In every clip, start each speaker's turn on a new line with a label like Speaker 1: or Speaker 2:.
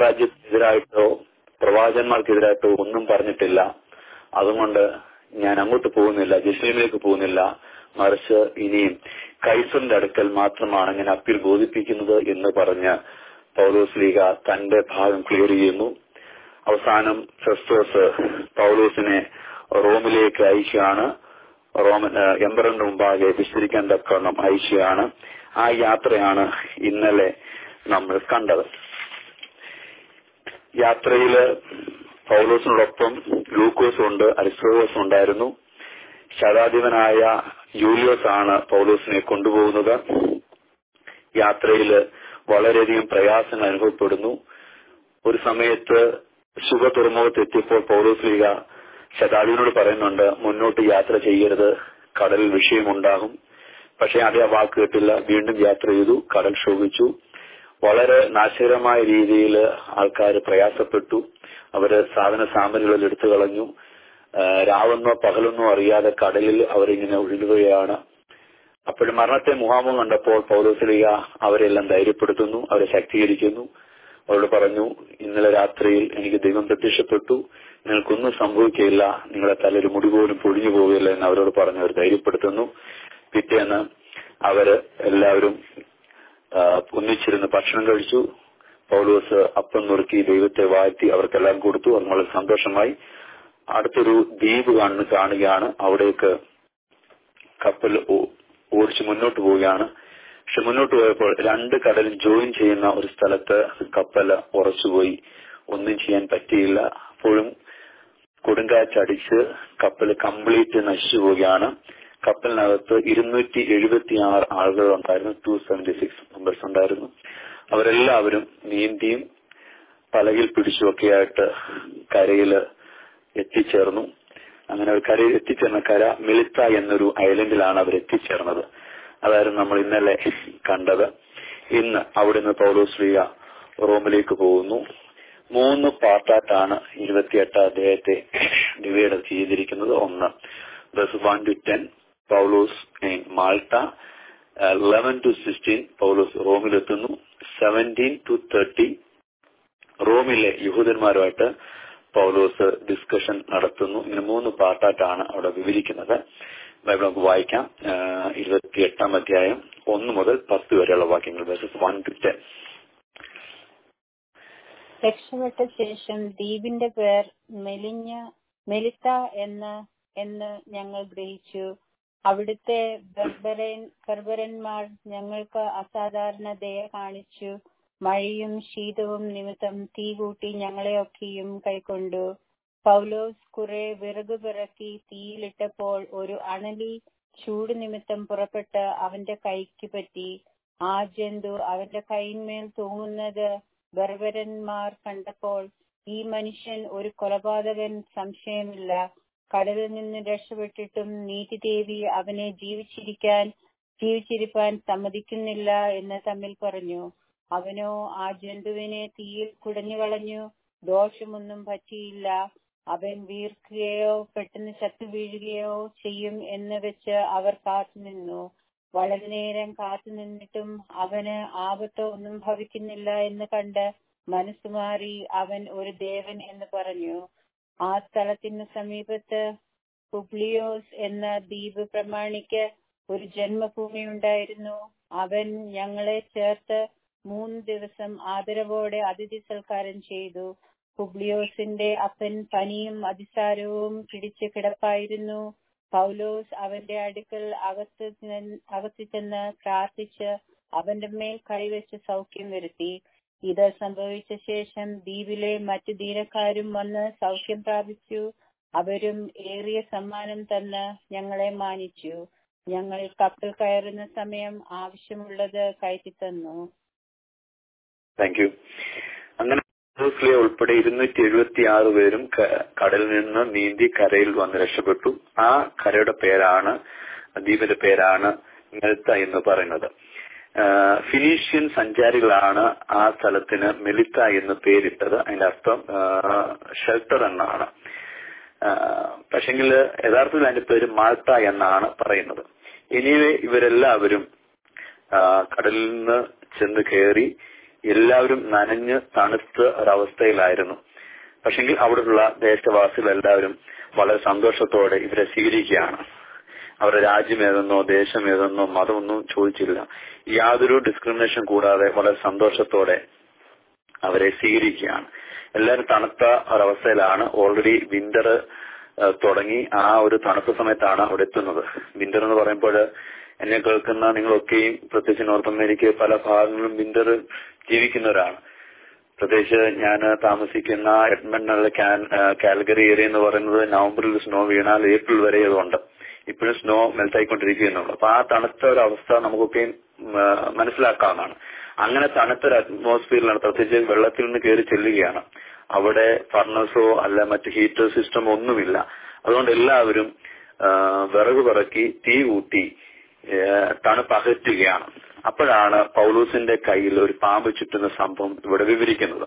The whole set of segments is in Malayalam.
Speaker 1: രാജ്യത്തിനെതിരായിട്ടോ പ്രവാചകന്മാർക്കെതിരായിട്ടോ ഒന്നും പറഞ്ഞിട്ടില്ല അതുകൊണ്ട് ഞാൻ അങ്ങോട്ട് പോകുന്നില്ല ജെസ്ലീമിലേക്ക് പോകുന്നില്ല മറിച്ച് ഇനിയും കൈസറിന്റെ അടുക്കൽ മാത്രമാണ് ഞാൻ അപ്പീൽ ബോധിപ്പിക്കുന്നത് എന്ന് പറഞ്ഞ് പൗലോസ് ലീഗ തന്റെ ഭാഗം ക്ലിയർ ചെയ്യുന്നു അവസാനം ഫെസ്റ്റോസ് പൗലോസിനെ റോമിലേക്ക് അയക്കുകയാണ് റോമൻ എംബറിന്റെ മുമ്പാകെ വിസ്തരിക്കാൻ തക്കവണ്ണം അയക്കുകയാണ് ആ യാത്രയാണ് ഇന്നലെ നമ്മൾ കണ്ടത് യാത്രയില് പൗലോസിനോടൊപ്പം ലൂക്കോസ് ഉണ്ട് അരിസ്തോസ് ഉണ്ടായിരുന്നു ശതാധിപനായ യൂലിയോസ് ആണ് പൗലോസിനെ കൊണ്ടുപോകുന്നത് യാത്രയില് വളരെയധികം പ്രയാസങ്ങൾ അനുഭവപ്പെടുന്നു ഒരു സമയത്ത് ശുഭ തുറമുഖത്ത് എത്തിയപ്പോൾ പൗലോസ് ലീഗ ശതാധിപനോട് പറയുന്നുണ്ട് മുന്നോട്ട് യാത്ര ചെയ്യരുത് കടലിൽ വിഷയമുണ്ടാകും പക്ഷെ അതേ ആ വാക്ക് കേട്ടില്ല വീണ്ടും യാത്ര ചെയ്തു കടൽ ശോഭിച്ചു വളരെ നാശകരമായ രീതിയിൽ ആൾക്കാർ പ്രയാസപ്പെട്ടു അവര് സാധന സാമഗ്രികളിൽ എടുത്തു കളഞ്ഞു രാവെന്നോ പകലെന്നോ അറിയാതെ കടലിൽ അവരിങ്ങനെ ഒഴുകുകയാണ് അപ്പോഴും മരണത്തെ മുഖാമുഖം കണ്ടപ്പോൾ പൗലോസ്ലിക അവരെല്ലാം ധൈര്യപ്പെടുത്തുന്നു അവരെ ശക്തീകരിക്കുന്നു അവരോട് പറഞ്ഞു ഇന്നലെ രാത്രിയിൽ എനിക്ക് ദൈവം പ്രത്യക്ഷപ്പെട്ടു നിങ്ങൾക്കൊന്നും സംഭവിക്കുകയില്ല നിങ്ങളെ തലൊരു മുടി പോലും പൊഴിഞ്ഞു പോവുകയില്ല എന്ന് അവരോട് പറഞ്ഞ് അവർ ധൈര്യപ്പെടുത്തുന്നു പിറ്റേന്ന് അവര് എല്ലാവരും ഒന്നിച്ചിരുന്ന് ഭക്ഷണം കഴിച്ചു പൗലോസ് അപ്പം നുറുക്കി ദൈവത്തെ വാഴ്ത്തി അവർക്കെല്ലാം കൊടുത്തു അത് വളരെ സന്തോഷമായി അടുത്തൊരു ദ്വീപ് കാണുന്ന കാണുകയാണ് അവിടേക്ക് കപ്പൽ ഓടിച്ച് മുന്നോട്ട് പോവുകയാണ് പക്ഷെ മുന്നോട്ട് പോയപ്പോൾ രണ്ട് കടലും ജോയിൻ ചെയ്യുന്ന ഒരു സ്ഥലത്ത് കപ്പൽ ഉറച്ചുപോയി ഒന്നും ചെയ്യാൻ പറ്റിയില്ല അപ്പോഴും കൊടുങ്കാറ്റടിച്ച് കപ്പൽ കംപ്ലീറ്റ് നശിച്ചു പോവുകയാണ് കപ്പലിനകത്ത് ഇരുന്നൂറ്റി എഴുപത്തി ആറ് ആളുകൾ ഉണ്ടായിരുന്നു ടു സെവന്റി സിക്സ് മെമ്പേഴ്സ് ഉണ്ടായിരുന്നു അവരെല്ലാവരും നീന്തിയും പലകിൽ പിടിച്ചുമൊക്കെയായിട്ട് കരയിൽ എത്തിച്ചേർന്നു അങ്ങനെ ഒരു കരയിൽ എത്തിച്ചേർന്ന കര മിലിത്ത എന്നൊരു ഐലൻഡിലാണ് അവർ എത്തിച്ചേർന്നത് അതായിരുന്നു നമ്മൾ ഇന്നലെ കണ്ടത് ഇന്ന് അവിടുന്ന് പൗലോശ്രീയ റോമിലേക്ക് പോകുന്നു മൂന്ന് പാർട്ടായിട്ടാണ് ഇരുപത്തിയെട്ടാം അദ്ദേഹത്തെ ഡിവൈഡ് ചെയ്തിരിക്കുന്നത് ഒന്ന് ബസ് one to ten Paulose in Malta eleven to sixteen Paulose റോമിലെത്തുന്നു സെവൻറ്റീൻ ടു തേർട്ടി റോമിലെ യഹൂദന്മാരുമായിട്ട് പൗലോസ് ഡിസ്കഷൻ നടത്തുന്നു ഇങ്ങനെ മൂന്ന് പാർട്ടായിട്ടാണ് അവിടെ വിവരിക്കുന്നത് ബൈബിൾ നമുക്ക് വായിക്കാം ഇരുപത്തിയെട്ടാം അധ്യായം ഒന്ന് മുതൽ പത്ത് വരെയുള്ള വാക്യങ്ങൾ വേഴ്സസ് വൺ ടു ടെൻ
Speaker 2: രക്ഷപ്പെട്ട ശേഷം ദ്വീപിന്റെ പേർ മെലിഞ്ഞ മെലിത്ത എന്ന് എന്ന് ഞങ്ങൾ ഗ്രഹിച്ചു അവിടുത്തെ ബർബരൻ ബർബരന്മാർ ഞങ്ങൾക്ക് അസാധാരണ ദയ കാണിച്ചു മഴയും ശീതവും നിമിത്തം തീ കൂട്ടി ഞങ്ങളെയൊക്കെയും കൈക്കൊണ്ടു പൗലോസ് കുറെ വിറക് പിറക്കി തീയിലിട്ടപ്പോൾ ഒരു അണലി ചൂട് നിമിത്തം പുറപ്പെട്ട് അവന്റെ കൈക്ക് പറ്റി ആ ജന്തു അവന്റെ കൈന്മേൽ തൂങ്ങുന്നത് ബർബരന്മാർ കണ്ടപ്പോൾ ഈ മനുഷ്യൻ ഒരു കൊലപാതകൻ സംശയമില്ല കടലിൽ നിന്ന് രക്ഷപ്പെട്ടിട്ടും നീതിദേവി അവനെ ജീവിച്ചിരിക്കാൻ ജീവിച്ചിരിപ്പാൻ സമ്മതിക്കുന്നില്ല എന്ന് തമ്മിൽ പറഞ്ഞു അവനോ ആ ജന്തുവിനെ തീയിൽ കുടഞ്ഞു കളഞ്ഞു ദോഷമൊന്നും പറ്റിയില്ല അവൻ വീർക്കുകയോ പെട്ടെന്ന് ചത്തു വീഴുകയോ ചെയ്യും എന്ന് വെച്ച് അവർ കാത്തുനിന്നു വളരെ നേരം കാത്തു നിന്നിട്ടും അവന് ആപത്തോ ഒന്നും ഭവിക്കുന്നില്ല എന്ന് കണ്ട് മനസ്സുമാറി അവൻ ഒരു ദേവൻ എന്ന് പറഞ്ഞു ആ സ്ഥലത്തിന് സമീപത്ത് പുബ്ലിയോസ് എന്ന ദ്വീപ് പ്രമാണിക്ക് ഒരു ജന്മഭൂമി ഉണ്ടായിരുന്നു അവൻ ഞങ്ങളെ ചേർത്ത് മൂന്ന് ദിവസം ആദരവോടെ അതിഥി സൽക്കാരം ചെയ്തു പുബ്ലിയോസിന്റെ അപ്പൻ പനിയും അതിസാരവും പിടിച്ച് കിടപ്പായിരുന്നു പൗലോസ് അവന്റെ അടുക്കൽ അകത്ത് അകത്ത് ചെന്ന് പ്രാർത്ഥിച്ച് അവന്റെ മേൽ കൈവച്ച് സൗഖ്യം വരുത്തി ഇത് സംഭവിച്ച ശേഷം ദ്വീപിലെ മറ്റു ദീനക്കാരും വന്ന് സൗഖ്യം പ്രാപിച്ചു അവരും ഏറിയ സമ്മാനം തന്ന് ഞങ്ങളെ മാനിച്ചു ഞങ്ങൾ കപ്പൽ കയറുന്ന സമയം ആവശ്യമുള്ളത് കയറ്റി തന്നു
Speaker 1: താങ്ക് യു അങ്ങനെ ജെറൂസലേം ഉൾപ്പെടെ ഇരുന്നൂറ്റി എഴുപത്തി ആറ് പേരും കടലിൽ നിന്ന് നീന്തി കരയിൽ വന്ന് രക്ഷപ്പെട്ടു ആ കരയുടെ പേരാണ് ദ്വീപിന്റെ പേരാണ് മെൽത്ത എന്ന് പറയുന്നത് ഫിനീഷ്യൻ സഞ്ചാരികളാണ് ആ സ്ഥലത്തിന് മെലിത്ത എന്ന് പേരിട്ടത് അതിന്റെ അർത്ഥം ഷെൽട്ടർ എന്നാണ് പക്ഷെങ്കിൽ യഥാർത്ഥത്തിൽ അതിന്റെ പേര് മാൾട്ട എന്നാണ് പറയുന്നത് ഇനിവേ ഇവരെല്ലാവരും കടലിൽ നിന്ന് ചെന്ന് കയറി എല്ലാവരും നനഞ്ഞ് തണുത്ത ഒരവസ്ഥയിലായിരുന്നു പക്ഷെങ്കിൽ അവിടെയുള്ള ദേശവാസികൾ എല്ലാവരും വളരെ സന്തോഷത്തോടെ ഇവരെ സ്വീകരിക്കുകയാണ് അവരുടെ രാജ്യം ഏതെന്നോ ദേശം ഏതെന്നോ മതമൊന്നും ചോദിച്ചില്ല യാതൊരു ഡിസ്ക്രിമിനേഷൻ കൂടാതെ വളരെ സന്തോഷത്തോടെ അവരെ സ്വീകരിക്കുകയാണ് എല്ലാവരും തണുത്ത ഒരവസ്ഥയിലാണ് ഓൾറെഡി വിന്റർ തുടങ്ങി ആ ഒരു തണുത്ത സമയത്താണ് അവിടെ എത്തുന്നത് വിന്റർ എന്ന് പറയുമ്പോൾ എന്നെ കേൾക്കുന്ന നിങ്ങളൊക്കെയും പ്രത്യേകിച്ച് നോർത്ത് അമേരിക്ക പല ഭാഗങ്ങളിലും വിന്റർ ജീവിക്കുന്നവരാണ് പ്രത്യേകിച്ച് ഞാൻ താമസിക്കുന്ന എഡ്മണ്ടിനുള്ള കാൽഗറി ഏരിയ എന്ന് പറയുന്നത് നവംബറിൽ സ്നോ വീണാൽ ഏപ്രിൽ വരെ അതുണ്ട് ഇപ്പോഴും സ്നോ മെൽറ്റ് ആയിക്കൊണ്ടിരിക്കുന്നുള്ളൂ അപ്പൊ ആ തണുത്ത ഒരു അവസ്ഥ നമുക്കൊക്കെ മനസ്സിലാക്കാവുന്നതാണ് അങ്ങനെ തണുത്ത ഒരു അറ്റ്മോസ്ഫിയറിലാണ് പ്രത്യേകിച്ച് വെള്ളത്തിൽ നിന്ന് കയറി ചെല്ലുകയാണ് അവിടെ ഫർണസോ അല്ല മറ്റ് ഹീറ്റർ സിസ്റ്റം ഒന്നുമില്ല അതുകൊണ്ട് എല്ലാവരും വിറക് പിറക്കി തീ കൂട്ടി തണുപ്പ് അകറ്റുകയാണ് അപ്പോഴാണ് പൗലൂസിന്റെ കയ്യിൽ ഒരു പാമ്പ് ചുറ്റുന്ന സംഭവം ഇവിടെ വിവരിക്കുന്നത്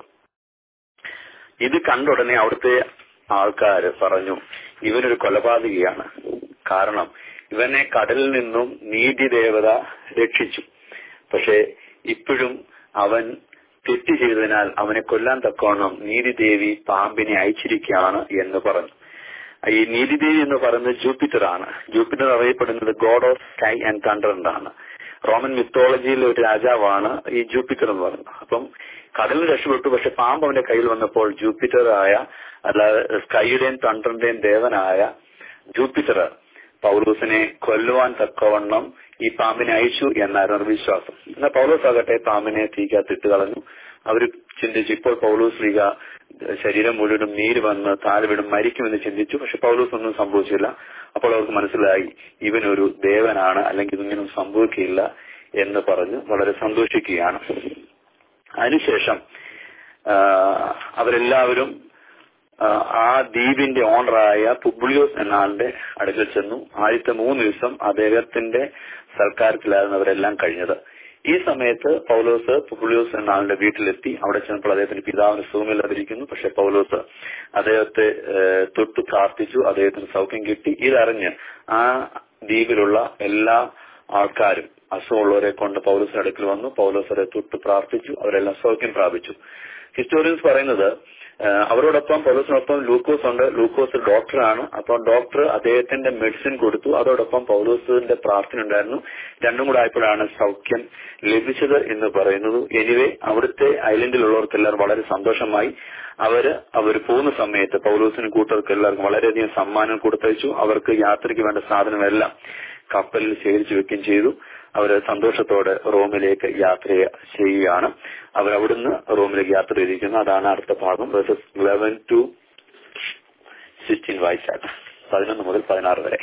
Speaker 1: ഇത് കണ്ടുടനെ അവിടുത്തെ ആൾക്കാര് പറഞ്ഞു ഇവനൊരു കൊലപാതകിയാണ് കാരണം ഇവനെ കടലിൽ നിന്നും നീതിദേവത രക്ഷിച്ചു പക്ഷെ ഇപ്പോഴും അവൻ തെറ്റ് ചെയ്തതിനാൽ അവനെ കൊല്ലാൻ തക്കോണം നീതിദേവി പാമ്പിനെ അയച്ചിരിക്കുകയാണ് എന്ന് പറഞ്ഞു ഈ നീതിദേവി എന്ന് പറയുന്നത് ജൂപ്പിറ്റർ ആണ് ജൂപ്പിറ്റർ അറിയപ്പെടുന്നത് god of sky and thunder എന്നാണ് റോമൻ മിത്തോളജിയിലെ ഒരു രാജാവാണ് ഈ ജൂപ്പിറ്റർ എന്ന് പറയുന്നത് അപ്പം കടലിൽ രക്ഷപ്പെട്ടു പക്ഷെ പാമ്പ് അവന്റെ കയ്യിൽ വന്നപ്പോൾ ജൂപ്പിറ്റർ ആയ അല്ലാതെ സ്കൈയുടെയും തണ്ടറിന്റെയും ദേവനായ ജൂപ്പിറ്റർ പൗലൂസിനെ കൊല്ലുവാൻ തക്കവണ്ണം ഈ പാമ്പിനെ അയച്ചു എന്നായിരുന്നു വിശ്വാസം എന്നാൽ പൗലോസ് ആകട്ടെ പാമ്പിനെ തീക്കകത്തിട്ട് കളഞ്ഞു അവർ ചിന്തിച്ചു ഇപ്പോൾ പൗലൂസ് ലീഗ ശരീരം മുഴുവനും നീര് വന്ന് താഴെ വീടും മരിക്കുമെന്ന് ചിന്തിച്ചു പക്ഷെ പൗലൂസ് ഒന്നും സംഭവിച്ചില്ല അപ്പോൾ അവർക്ക് മനസ്സിലായി ഇവനൊരു ദേവനാണ് അല്ലെങ്കിൽ ഇതൊന്നും സംഭവിക്കില്ല എന്ന് പറഞ്ഞ് വളരെ സന്തോഷിക്കുകയാണ് അതിനുശേഷം അവരെല്ലാവരും ആ ദ്വീപിന്റെ ഓണറായ പുബ്ലിയോസ് എന്ന ആളുടെ അടുക്കൽ ചെന്നു ആദ്യത്തെ മൂന്ന് ദിവസം അദ്ദേഹത്തിന്റെ സൽക്കാരത്തിലായിരുന്നു അവരെല്ലാം കഴിഞ്ഞത് ഈ സമയത്ത് പൗലോസ് പുബ്ലിയോസ് എന്ന ആളുടെ വീട്ടിലെത്തി അവിടെ ചെന്നപ്പോൾ അദ്ദേഹത്തിന് പിതാവിന് സുഖമില്ലാതിരിക്കുന്നു പക്ഷെ പൗലോസ് അദ്ദേഹത്തെ തൊട്ട് പ്രാർത്ഥിച്ചു അദ്ദേഹത്തിന് സൗഖ്യം കിട്ടി ഇതറിഞ്ഞ് ആ ദ്വീപിലുള്ള എല്ലാ ആൾക്കാരും അസുഖമുള്ളവരെ കൊണ്ട് പൗലോസിന്റെ അടുക്കൽ വന്നു പൗലോസ് അവരെ തൊട്ട് പ്രാർത്ഥിച്ചു അവരെല്ലാം സൗഖ്യം പ്രാപിച്ചു ഹിസ്റ്റോറിയൻസ് പറയുന്നത് അവരോടൊപ്പം പൗലോസിനൊപ്പം ലൂക്കോസ് ഉണ്ട് ലൂക്കോസ് ഡോക്ടറാണ് അപ്പോൾ ഡോക്ടർ അദ്ദേഹത്തിന്റെ മെഡിസിൻ കൊടുത്തു അതോടൊപ്പം പൗലോസിന്റെ പ്രാർത്ഥന ഉണ്ടായിരുന്നു രണ്ടും കൂടെ ആയപ്പോഴാണ് സൗഖ്യം ലഭിച്ചത് എന്ന് പറയുന്നത് എനിവേ അവിടുത്തെ ഐലൻഡിലുള്ളവർക്കെല്ലാവരും വളരെ സന്തോഷമായി അവര് അവർ പോകുന്ന സമയത്ത് പൗലോസിനും കൂട്ടർക്ക് എല്ലാവർക്കും വളരെയധികം സമ്മാനം കൊടുത്തയച്ചു അവർക്ക് യാത്രയ്ക്ക് വേണ്ട സാധനമെല്ലാം കപ്പലിൽ ശേഖരിച്ചു വെക്കുകയും ചെയ്തു അവർ സന്തോഷത്തോടെ റോമിലേക്ക് യാത്ര ചെയ്യുകയാണ് അവർ അവിടുന്ന് റോമിലേക്ക് യാത്ര ചെയ്തിരിക്കുന്നു അതാണ് അടുത്ത ഭാഗം വേഴ്സസ് ഇലവൻ ടു സിക്സ്റ്റീൻ വായിച്ചാൽ പതിനൊന്ന് മുതൽ പതിനാറ് വരെ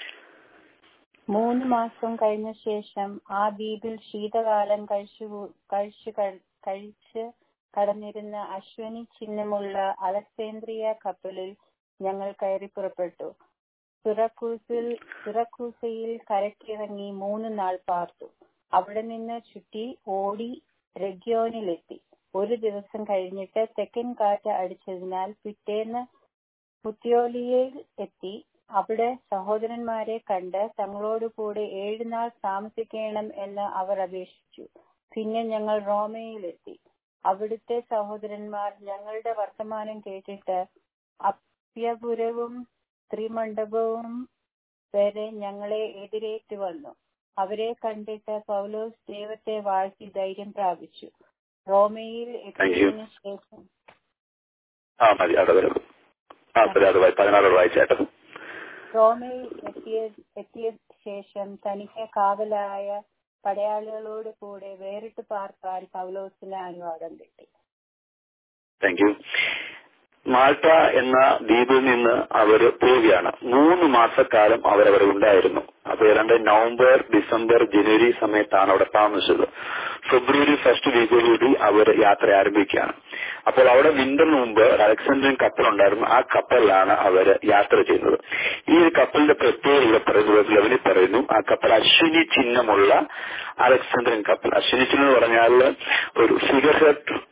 Speaker 2: മൂന്ന് മാസം കഴിഞ്ഞ ശേഷം ആ ദ്വീപിൽ ശീതകാലം കഴിച്ചു കഴിച്ചു കഴിച്ച് കടന്നിരുന്ന അശ്വനി ചിഹ്നമുള്ള അലക്സാന്ദ്രിയ കപ്പലിൽ ഞങ്ങൾ കയറി പുറപ്പെട്ടു സുറക്കൂസിൽ സുറക്കൂസയിൽ കരക്കിറങ്ങി മൂന്ന് നാൾ പാർത്തു അവിടെ നിന്ന് ചുറ്റി ഓടി റെഗ്യോനിലെത്തി ഒരു ദിവസം കഴിഞ്ഞിട്ട് തെക്കൻ കാറ്റ് അടിച്ചതിനാൽ പിറ്റേന്ന് പുത്യോലിയയിൽ എത്തി അവിടെ സഹോദരന്മാരെ കണ്ട് തങ്ങളോട് കൂടെ ഏഴ് നാൾ താമസിക്കണം എന്ന് അവർ അപേക്ഷിച്ചു പിന്നെ ഞങ്ങൾ റോമയിലെത്തി അവിടുത്തെ സഹോദരന്മാർ ഞങ്ങളുടെ വർത്തമാനം കേട്ടിട്ട് അപ്യപുരവും ത്രിമണ്ഡപവും വരെ ഞങ്ങളെ എതിരേറ്റ് വന്നു അവരെ കണ്ടിട്ട് പൗലോസ് ദൈവത്തെ വാഴ്ത്തി ധൈര്യം പ്രാപിച്ചു റോമയിൽ എത്തിയതിനു ശേഷം
Speaker 1: ആ മതി അവിടെ വരും ആ അത് പതിനാറ് വായിച്ചേട്ടോ
Speaker 2: റോമയിൽ എത്തിയ എത്തിയ ശേഷം തനിക്ക് കാവലായ പടയാളികളോട് കൂടെ വേറിട്ട് പാർക്കാൻ പൗലോസിന് അനുവാദം കിട്ടി
Speaker 1: താങ്ക് യു മാൾട്ട എന്ന ദ്വീപിൽ നിന്ന് അവർ പോവുകയാണ് മൂന്ന് മാസക്കാലം അവരവിടെ ഉണ്ടായിരുന്നു അപ്പൊ ഏതാണ്ട് നവംബർ ഡിസംബർ ജനുവരി സമയത്താണ് അവിടെ താമസിച്ചത് ഫെബ്രുവരി ഫസ്റ്റ് വീക്കോടുകൂടി അവർ യാത്ര ആരംഭിക്കുകയാണ് അപ്പോൾ അവിടെ വിന്ററിന് മുമ്പ് ഒരു അലക്സാണ്ട്രിയൻ കപ്പലുണ്ടായിരുന്നു ആ കപ്പലിലാണ് അവർ യാത്ര ചെയ്യുന്നത് ഈ ഒരു കപ്പലിന്റെ പ്രത്യേകത ഇവിടെ പറയുന്നത് ലെവനിൽ പറയുന്നു ആ കപ്പൽ അശ്വിനി ചിഹ്നമുള്ള അലക്സാണ്ട്രിയൻ കപ്പൽ അശ്വിനി ചിഹ്നം എന്ന് പറഞ്ഞാൽ ഒരു figurehead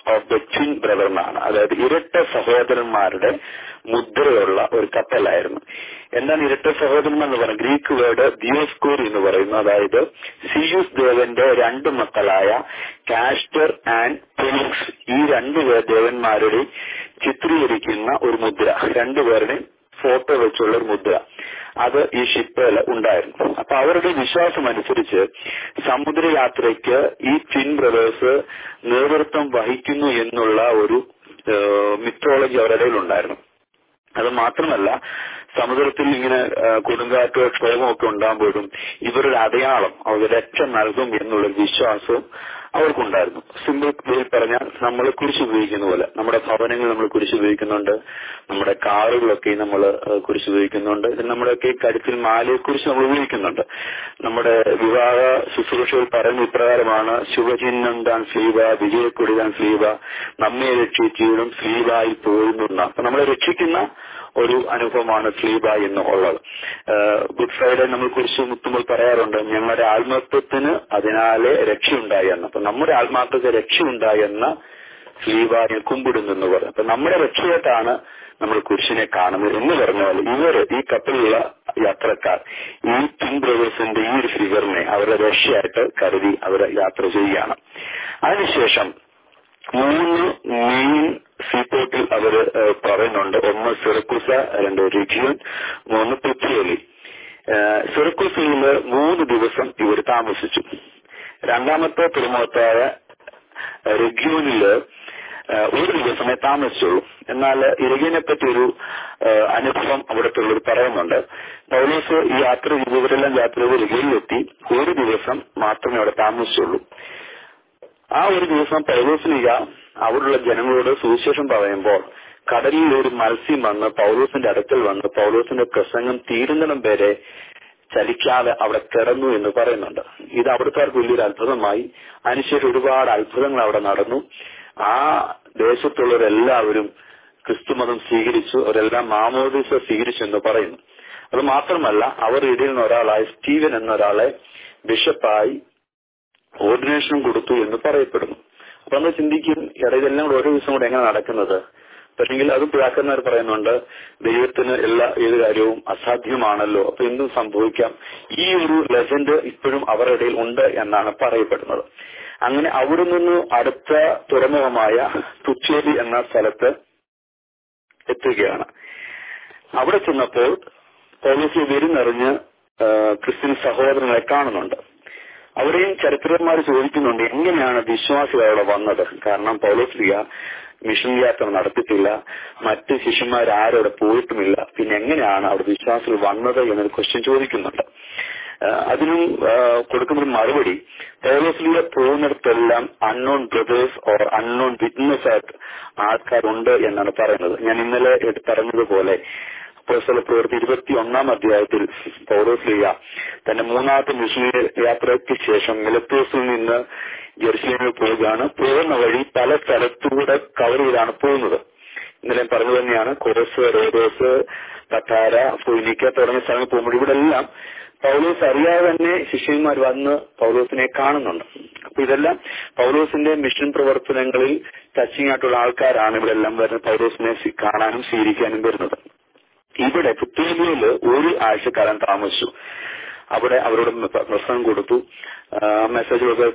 Speaker 1: of the twin brother എന്നാണ് അതായത് ഇരട്ട സഹോദരന്മാരുടെ മുദ്രയുള്ള ഒരു കപ്പലായിരുന്നു എന്താണ് ഇരട്ട സഹോദരൻ എന്ന് പറയുന്നത് ഗ്രീക്ക് വേർഡ് ദിയോസ്കോർ എന്ന് പറയുന്നു അതായത് സിയൂസ് ദേവന്റെ രണ്ട് മക്കളായ കാസ്റ്റർ ആൻഡ് ഫെലിക്സ് ഈ രണ്ട് ദേവന്മാരുടെ ചിത്രീകരിക്കുന്ന ഒരു മുദ്ര രണ്ടുപേരുടെയും ഫോട്ടോ വെച്ചുള്ള ഒരു മുദ്ര അത് ഈ ഷിപ്പിൽ ഉണ്ടായിരുന്നു അപ്പൊ അവരുടെ വിശ്വാസം അനുസരിച്ച് സമുദ്രയാത്രയ്ക്ക് ഈ ട്വിൻ ബ്രദേഴ്സ് നേതൃത്വം വഹിക്കുന്നു എന്നുള്ള ഒരു മിത്തോളജി അവരുടെ ഉണ്ടായിരുന്നു അത് മാത്രമല്ല സമുദ്രത്തിൽ ഇങ്ങനെ കൊടുങ്കാറ്റോ ക്ഷോഭമോ ഒക്കെ ഉണ്ടാകുമ്പോഴും ഇവരുടെ അടയാളം അവരുടെ രക്ഷ നൽകും എന്നുള്ള വിശ്വാസവും അവർക്കുണ്ടായിരുന്നു സിമ്പിൾ വേയിൽ പറഞ്ഞാൽ നമ്മൾ കുരിശ് ഉപയോഗിക്കുന്ന പോലെ നമ്മുടെ ഭവനങ്ങൾ നമ്മൾ കുരിശ് ഉപയോഗിക്കുന്നുണ്ട് നമ്മുടെ കാറുകളൊക്കെ നമ്മൾ കുരിശ് ഉപയോഗിക്കുന്നുണ്ട് ഇത് നമ്മുടെയൊക്കെ കരുത്തിൽ മാലയെ കുറിച്ച് നമ്മൾ ഉപയോഗിക്കുന്നുണ്ട് നമ്മുടെ വിവാഹ ശുശ്രൂഷകൾ പറയുന്ന ഇപ്രകാരമാണ് ശുഭചിഹ്നം താൻ സ്ലീവ വിജയക്കൊടി താൻ സ്ലീവ നമ്മെ രക്ഷിച്ചിടും സ്ലീവായി പോരുന്ന അപ്പൊ നമ്മളെ രക്ഷിക്കുന്ന ഒരു അനുഭവമാണ് സ്ലീബ എന്ന് ഉള്ളത് ഗുഡ് ഫ്രൈഡേ നമ്മൾ കുറിച്ച് മുത്തുമ്പോൾ പറയാറുണ്ട് ഞങ്ങളുടെ ആത്മത്വത്തിന് അതിനാലെ രക്ഷയുണ്ടായി എന്ന് അപ്പൊ നമ്മുടെ ആത്മാർത്ഥത്തെ രക്ഷയുണ്ടായി എന്ന സ്ലീബായെ കുമ്പിടുന്നു എന്ന് പറയും അപ്പൊ നമ്മുടെ രക്ഷയായിട്ടാണ് നമ്മൾ കുരിശിനെ കാണുന്നത് എന്ന് പറഞ്ഞാൽ ഇവര് ഈ കപ്പലിലുള്ള യാത്രക്കാർ ഈ ട്വിൻ ബ്രദേഴ്സിന്റെ ഈ ഒരു ഫിഗറിനെ അവരുടെ രക്ഷയായിട്ട് കരുതി അവർ യാത്ര ചെയ്യുകയാണ് അതിനുശേഷം മൂന്ന് മെയിൻ സീപോർട്ടിൽ അവർ പറയുന്നുണ്ട് ഒന്ന് സിറക്കുസ രണ്ട് റിജിയൻ മൂന്ന് പുത്തിയലി സിറക്കുസയില് മൂന്ന് ദിവസം ഇവർ താമസിച്ചു രണ്ടാമത്തെ തുറമുഖത്തായ റെഗ്യൂനില് ഒരു ദിവസമേ താമസിച്ചുള്ളൂ എന്നാൽ ഇരകിനെ പറ്റി ഒരു അനുഭവം അവിടുത്തെ ഉള്ളവർ പറയുന്നുണ്ട് പൗലോസ് ഈ യാത്ര ഇവരെല്ലാം യാത്ര ചെയ്ത് ഇരകയിലെത്തി ഒരു ദിവസം മാത്രമേ അവിടെ താമസിച്ചുള്ളൂ ആ ഒരു ദിവസം പൗലോസ്ലിക അവിടെയുള്ള ജനങ്ങളോട് സുവിശേഷം പറയുമ്പോൾ കടലിൽ ഒരു മത്സ്യം വന്ന് പൗലോസിന്റെ അടുക്കൽ വന്ന് പൗലോസിന്റെ പ്രസംഗം തീരുന്നിടം വരെ ചലിക്കാതെ അവിടെ കിടന്നു എന്ന് പറയുന്നുണ്ട് ഇത് അവിടുത്തെ വലിയൊരു അത്ഭുതമായി അതിനുശേഷം ഒരുപാട് അത്ഭുതങ്ങൾ അവിടെ നടന്നു ആ ദേശത്തുള്ളവരെല്ലാവരും ക്രിസ്തുമതം സ്വീകരിച്ചു അവരെല്ലാം മാമോദിസ സ്വീകരിച്ചു എന്ന് പറയുന്നു അത് മാത്രമല്ല അവർ ഇടയിൽ നിന്ന് ഒരാളായി സ്റ്റീവൻ എന്ന ഒരാളെ ബിഷപ്പായി ഓർഡിനേഷനും കൊടുത്തു എന്ന് പറയപ്പെടുന്നു അപ്പൊ നമ്മൾ ചിന്തിക്കും എടാ ഇതെല്ലാം കൂടെ ഓരോ ദിവസം കൂടെ എങ്ങനെ നടക്കുന്നത് പക്ഷെങ്കിൽ അതും പിതാക്കന്മാർ പറയുന്നുണ്ട് ദൈവത്തിന് എല്ലാ ഏത് കാര്യവും അസാധ്യമാണല്ലോ അപ്പൊ എന്തും സംഭവിക്കാം ഈ ഒരു ലെജൻഡ് ഇപ്പോഴും അവരുടെ ഇടയിൽ ഉണ്ട് എന്നാണ് പറയപ്പെടുന്നത് അങ്ങനെ അവിടെ നിന്ന് അടുത്ത തുറമുഖമായ തുച്ചേരി എന്ന സ്ഥലത്ത് എത്തുകയാണ് അവിടെ ചെന്നപ്പോൾ പോലീസ് വരുന്നറിഞ്ഞ് ക്രിസ്ത്യൻ സഹോദരങ്ങളെ കാണുന്നുണ്ട് അവിടെയും ചരിത്രന്മാർ ചോദിക്കുന്നുണ്ട് എങ്ങനെയാണ് വിശ്വാസികൾ അവിടെ വന്നത് കാരണം പൗലോസ്ലിയ മിഷൻ യാത്ര നടത്തിയിട്ടില്ല മറ്റ് ശിഷ്യന്മാർ ആരും അവിടെ പോയിട്ടുമില്ല പിന്നെ എങ്ങനെയാണ് അവിടെ വിശ്വാസികൾ വന്നത് എന്നൊരു ക്വസ്റ്റ്യൻ ചോദിക്കുന്നുണ്ട് അതിനും കൊടുക്കുന്ന ഒരു മറുപടി പൗലോസ്ലിയ പോകുന്നിടത്തെല്ലാം unknown brothers or unknown witness ആയിട്ട് ആൾക്കാരുണ്ട് എന്നാണ് പറയുന്നത് ഞാൻ ഇന്നലെ പറഞ്ഞതുപോലെ അപ്പോസ്തല പ്രവൃത്തി ഇരുപത്തി ഒന്നാം അധ്യായത്തിൽ പൗലോസ്ലിയ തന്റെ മൂന്നാമത്തെ മിഷണറി യാത്രയ്ക്ക് ശേഷം മിലത്തോസിൽ നിന്ന് ജെറുസലേമിൽ പോവുകയാണ് പോകുന്ന വഴി പല സ്ഥലത്തൂടെ കവർ ചെയ്താണ് പോകുന്നത് ഇന്നലെ പറഞ്ഞു തന്നെയാണ് കോസ് റോഡോസ് കട്ടാര ഫൊയ്നിക്ക തുടങ്ങിയ സ്ഥലങ്ങളിൽ പോകുമ്പോൾ ഇവിടെ എല്ലാം പൗലോസ് അറിയാതെ തന്നെ ശിഷ്യന്മാർ വന്ന് പൗലോസിനെ കാണുന്നുണ്ട് അപ്പൊ ഇതെല്ലാം പൗലോസിന്റെ മിഷൻ പ്രവർത്തനങ്ങളിൽ ടച്ചിങ് ആയിട്ടുള്ള ആൾക്കാരാണ് ഇവിടെ എല്ലാം വരുന്നത് പൗലോസിനെ കാണാനും സ്വീകരിക്കാനും വരുന്നത് ഇവിടെ പുത്തേലിയയില് ഒരു ആഴ്ചക്കാലം താമസിച്ചു അവിടെ അവരോട് പ്രസംഗം കൊടുത്തു മെസ്സേജുകളൊക്കെ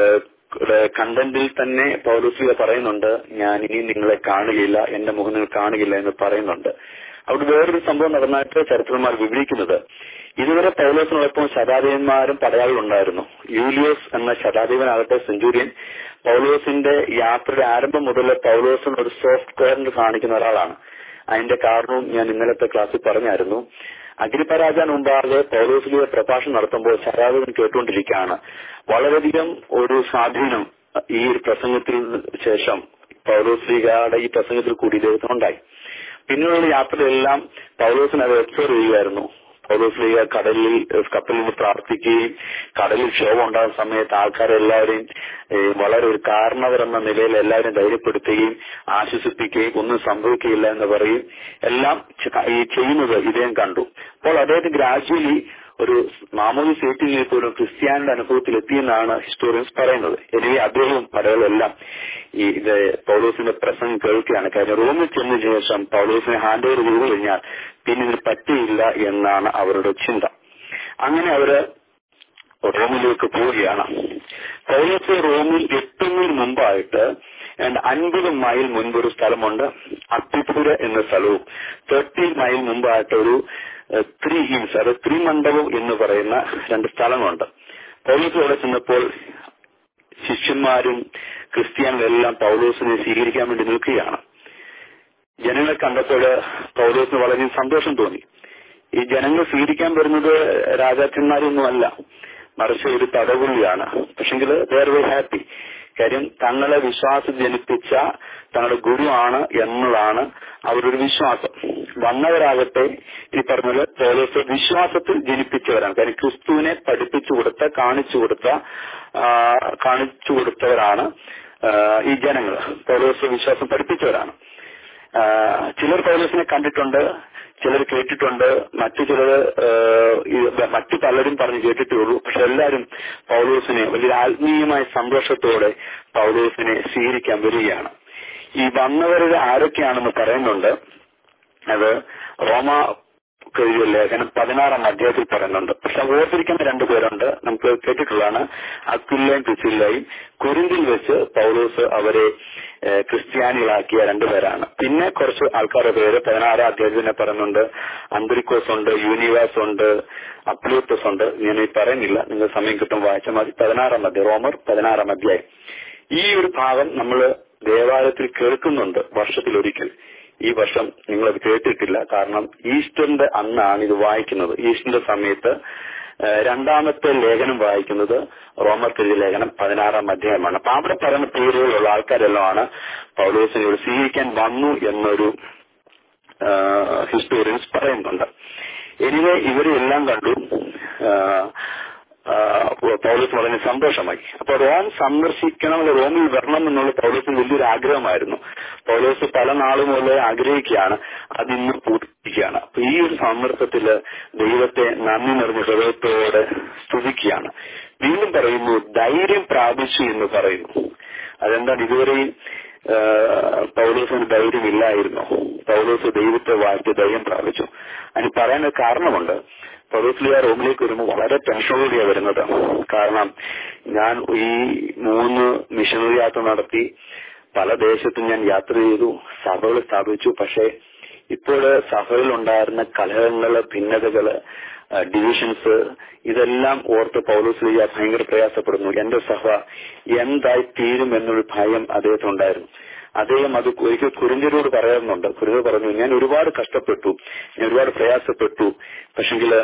Speaker 1: കണ്ടന്റിൽ തന്നെ പൗലോസിക പറയുന്നുണ്ട് ഞാൻ ഇനി നിങ്ങളെ കാണുകയില്ല എന്റെ മുഖം നിങ്ങൾ കാണുകയില്ല എന്ന് പറയുന്നുണ്ട് അവിടെ വേറൊരു സംഭവം നടന്നായിട്ട് ചരിത്രന്മാർ വിവരിക്കുന്നത് ഇതുവരെ പൗലോസിനോടൊപ്പം ശതാധിപന്മാരും പടയാളികളും ഉണ്ടായിരുന്നു യൂലിയോസ് എന്ന ശതാധിപനാകട്ടെ സെഞ്ചുറിയൻ പൗലോസിന്റെ യാത്രയുടെ ആരംഭം മുതൽ പൗലോസിന് ഒരു സോഫ്റ്റ് കോർണർ കാണിക്കുന്ന ഒരാളാണ് അതിന്റെ കാരണവും ഞാൻ ഇന്നലത്തെ ക്ലാസ്സിൽ പറഞ്ഞായിരുന്നു അഗ്നിപരാജാൻ മുമ്പാകെ പൗലോസിലെ പ്രഭാഷണം നടത്തുമ്പോൾ ശരാധകൻ കേട്ടുകൊണ്ടിരിക്കുകയാണ് വളരെയധികം ഒരു സ്വാധീനം ഈ ഒരു പ്രസംഗത്തിൽ ശേഷം പൗലോസ്ലിഗയുടെ ഈ പ്രസംഗത്തിൽ കൂടി ഇദ്ദേഹത്തിനുണ്ടായി പിന്നീടുള്ള യാത്രയെല്ലാം പൗലോസിനെ അത് ഒബ്സർവ് ചെയ്യുമായിരുന്നു പൗലോസ്ലിഗ കടലിൽ കപ്പലിൽ നിന്ന് പ്രാർത്ഥിക്കുകയും കടലിൽ ക്ഷോഭം ഉണ്ടാകുന്ന സമയത്ത് ആൾക്കാരെല്ലാവരെയും വളരെ ഒരു കാരണവരെന്ന നിലയിൽ എല്ലാവരും ധൈര്യപ്പെടുത്തുകയും ആശ്വസിപ്പിക്കുകയും ഒന്നും സംഭവിക്കുകയില്ല എന്ന് പറയും എല്ലാം ഈ ചെയ്യുന്നത് ഇദ്ദേഹം കണ്ടു അപ്പോൾ അദ്ദേഹത്തെ ഗ്രാജുവലി ഒരു മാമൂലി സേറ്റിൽ പോലും ക്രിസ്ത്യാനിയുടെ അനുഭവത്തിൽ എത്തിയെന്നാണ് ഹിസ്റ്റോറിയൻസ് പറയുന്നത് എനിവേ അദ്ദേഹവും പടകളെല്ലാം ഈ ഇത് പൗലോസിന്റെ പ്രസംഗം കേൾക്കുകയാണ് കാര്യം റോമിൽ ചെന്ന ശേഷം പൗലോസിനെ ഹാൻഡ് ഓവർ ചെയ്തു കഴിഞ്ഞാൽ പിന്നെ ഇതിന് പറ്റിയില്ല എന്നാണ് അവരുടെ ചിന്ത അങ്ങനെ അവര് റോമിലേക്ക് പോവുകയാണ് പൗലോസ് റോമിൽ എത്തുന്നതിന് മുമ്പായിട്ട് അൻപത് മൈൽ മുൻപ് ഒരു സ്ഥലമുണ്ട് അത്തിപുര എന്ന സ്ഥലവും തേർട്ടി മൈൽ മുമ്പായിട്ട് ഒരു ത്രീ ഹിൽസ് അത് ത്രിമണ്ഡപം എന്ന് പറയുന്ന രണ്ട് സ്ഥലങ്ങളുണ്ട് പൗലോസ് അവിടെ ചെന്നപ്പോൾ ശിഷ്യന്മാരും ക്രിസ്ത്യാനികളെല്ലാം പൗലോസിനെ സ്വീകരിക്കാൻ വേണ്ടി നിൽക്കുകയാണ് ജനങ്ങളെ കണ്ടപ്പോൾ പൗലോസിന് വളരെ സന്തോഷം തോന്നി ഈ ജനങ്ങൾ സ്വീകരിക്കാൻ വരുന്നത് രാജാക്കന്മാരൊന്നുമല്ല മറിച്ച് ഒരു തടവുള്ളിയാണ് പക്ഷെങ്കിൽ വേർ വേ ഹാപ്പി കാര്യം തങ്ങളെ വിശ്വാസം ജനിപ്പിച്ച തങ്ങളുടെ ഗുരുവാണ് എന്നതാണ് അവരുടെ വിശ്വാസം വന്നവരാകട്ടെ ഈ പറഞ്ഞത് പൗലോസ് വിശ്വാസത്തിൽ ജനിപ്പിച്ചവരാണ് കാര്യം ക്രിസ്തുവിനെ പഠിപ്പിച്ചു കൊടുത്ത കാണിച്ചു കൊടുത്ത കാണിച്ചു കൊടുത്തവരാണ് ഈ ജനങ്ങൾ പൗലോസ് വിശ്വാസം പഠിപ്പിച്ചവരാണ് ചിലർ പൗലോസിനെ കണ്ടിട്ടുണ്ട് ചിലർ കേട്ടിട്ടുണ്ട് മറ്റു ചിലർ മറ്റു പലരും പറഞ്ഞ് കേട്ടിട്ടേ ഉള്ളൂ പക്ഷെ എല്ലാവരും പൗലോസിനെ വലിയൊരു ആത്മീയമായ സന്തോഷത്തോടെ പൗലോസിനെ സ്വീകരിക്കാൻ വരികയാണ് ഈ വന്നവരുടെ ആരൊക്കെയാണെന്ന് പറയുന്നുണ്ട് അത് റോമ എഴുതിയ ലേഖനം പതിനാറാം അധ്യായത്തിൽ പറയുന്നുണ്ട് പക്ഷെ ഓർത്തിരിക്കുന്ന രണ്ടുപേരുണ്ട് നമുക്ക് കേട്ടിട്ടുള്ളതാണ് അക്കുല്ലയും പിസില്ലയും കുരിന്തിൽ വെച്ച് പൗലോസ് അവരെ ക്രിസ്ത്യാനികളാക്കിയ രണ്ടുപേരാണ് പിന്നെ കുറച്ച് ആൾക്കാരുടെ പേര് പതിനാറാം അധ്യായത്തിൽ തന്നെ പറയുന്നുണ്ട് അന്തരിക്കോസ് ഉണ്ട് യൂണിവേഴ്സ് ഉണ്ട് അപ്ലൂത്തസ് ഉണ്ട് ഞാൻ ഈ പറയുന്നില്ല നിങ്ങൾ സമയം കിട്ടും വായിച്ചാൽ മതി പതിനാറാം അധ്യായം റോമർ പതിനാറാം അധ്യായം ഈ ഒരു ഭാഗം നമ്മൾ ദേവാലയത്തിൽ കേൾക്കുന്നുണ്ട് വർഷത്തിലൊരിക്കൽ ഈ വർഷം നിങ്ങളത് കേട്ടിട്ടില്ല കാരണം ഈസ്റ്ററിന്റെ അന്നാണ് ഇത് വായിക്കുന്നത് ഈസ്റ്ററിന്റെ സമയത്ത് രണ്ടാമത്തെ ലേഖനം വായിക്കുന്നത് റോമർക്കെഴുതിയ ലേഖനം പതിനാറാം അധ്യായമാണ് അപ്പൊ അവിടെ പറയുന്ന പേരുകളുള്ള ആൾക്കാരെല്ലാമാണ് പൗലോസിനെ ഇവിടെ സ്വീകരിക്കാൻ വന്നു എന്നൊരു ഹിസ്റ്റോറിയൻസ് പറയുന്നുണ്ട് എനിവേ ഇവരെല്ലാം കണ്ടു പൗലോസ് വളരെ സന്തോഷമായി അപ്പൊ റോം സന്ദർശിക്കണം റോമിൽ വരണം എന്നുള്ള പൗലോസിന് വലിയൊരു ആഗ്രഹമായിരുന്നു പൗലോസ് പല നാളും മുതലേ ആഗ്രഹിക്കുകയാണ് അതിന്ന് പൂർത്തിക്കുകയാണ് അപ്പൊ ഈ ഒരു സന്ദർഭത്തില് ദൈവത്തെ നന്ദി നിറഞ്ഞ ഹൃദയത്തോടെ സ്തുതിക്കുകയാണ് വീണ്ടും പറയുന്നു ധൈര്യം പ്രാപിച്ചു എന്ന് പറയുന്നു അതെന്താണ് ഇതുവരെയും പൗലോസിന് ധൈര്യമില്ലായിരുന്നു പൗലോസ് ദൈവത്തെ വാഴ്ത്തി ധൈര്യം പ്രാപിച്ചു അതിന് പറയാൻ കാരണമുണ്ട് പൗലോസ്ലിയ റോമിലേക്ക് വരുമ്പോൾ വളരെ ടെൻഷനോടെയാണ് വരുന്നത് കാരണം ഞാൻ ഈ മൂന്ന് മിഷണറി യാത്ര നടത്തി പല ദേശത്തും ഞാൻ യാത്ര ചെയ്തു സഭകൾ സ്ഥാപിച്ചു പക്ഷേ ഇപ്പോൾ സഭയിലുണ്ടായിരുന്ന കലഹങ്ങള് ഭിന്നതകള് ഡിവിഷൻസ് ഇതെല്ലാം ഓർത്ത് പൗലോസ്ലിയ ഭയങ്കര പ്രയാസപ്പെടുന്നു എന്റെ സഭ എന്തായി തീരും എന്നൊരു ഭയം അദ്ദേഹത്തിനുണ്ടായിരുന്നു അദ്ദേഹം അത് ഒരിക്കൽ കുരിന്തിരോട് പറയാറുന്നുണ്ട് കുരിന്തിർ പറഞ്ഞു ഞാൻ ഒരുപാട് കഷ്ടപ്പെട്ടു ഞാൻ ഒരുപാട് പ്രയാസപ്പെട്ടു പക്ഷെങ്കില്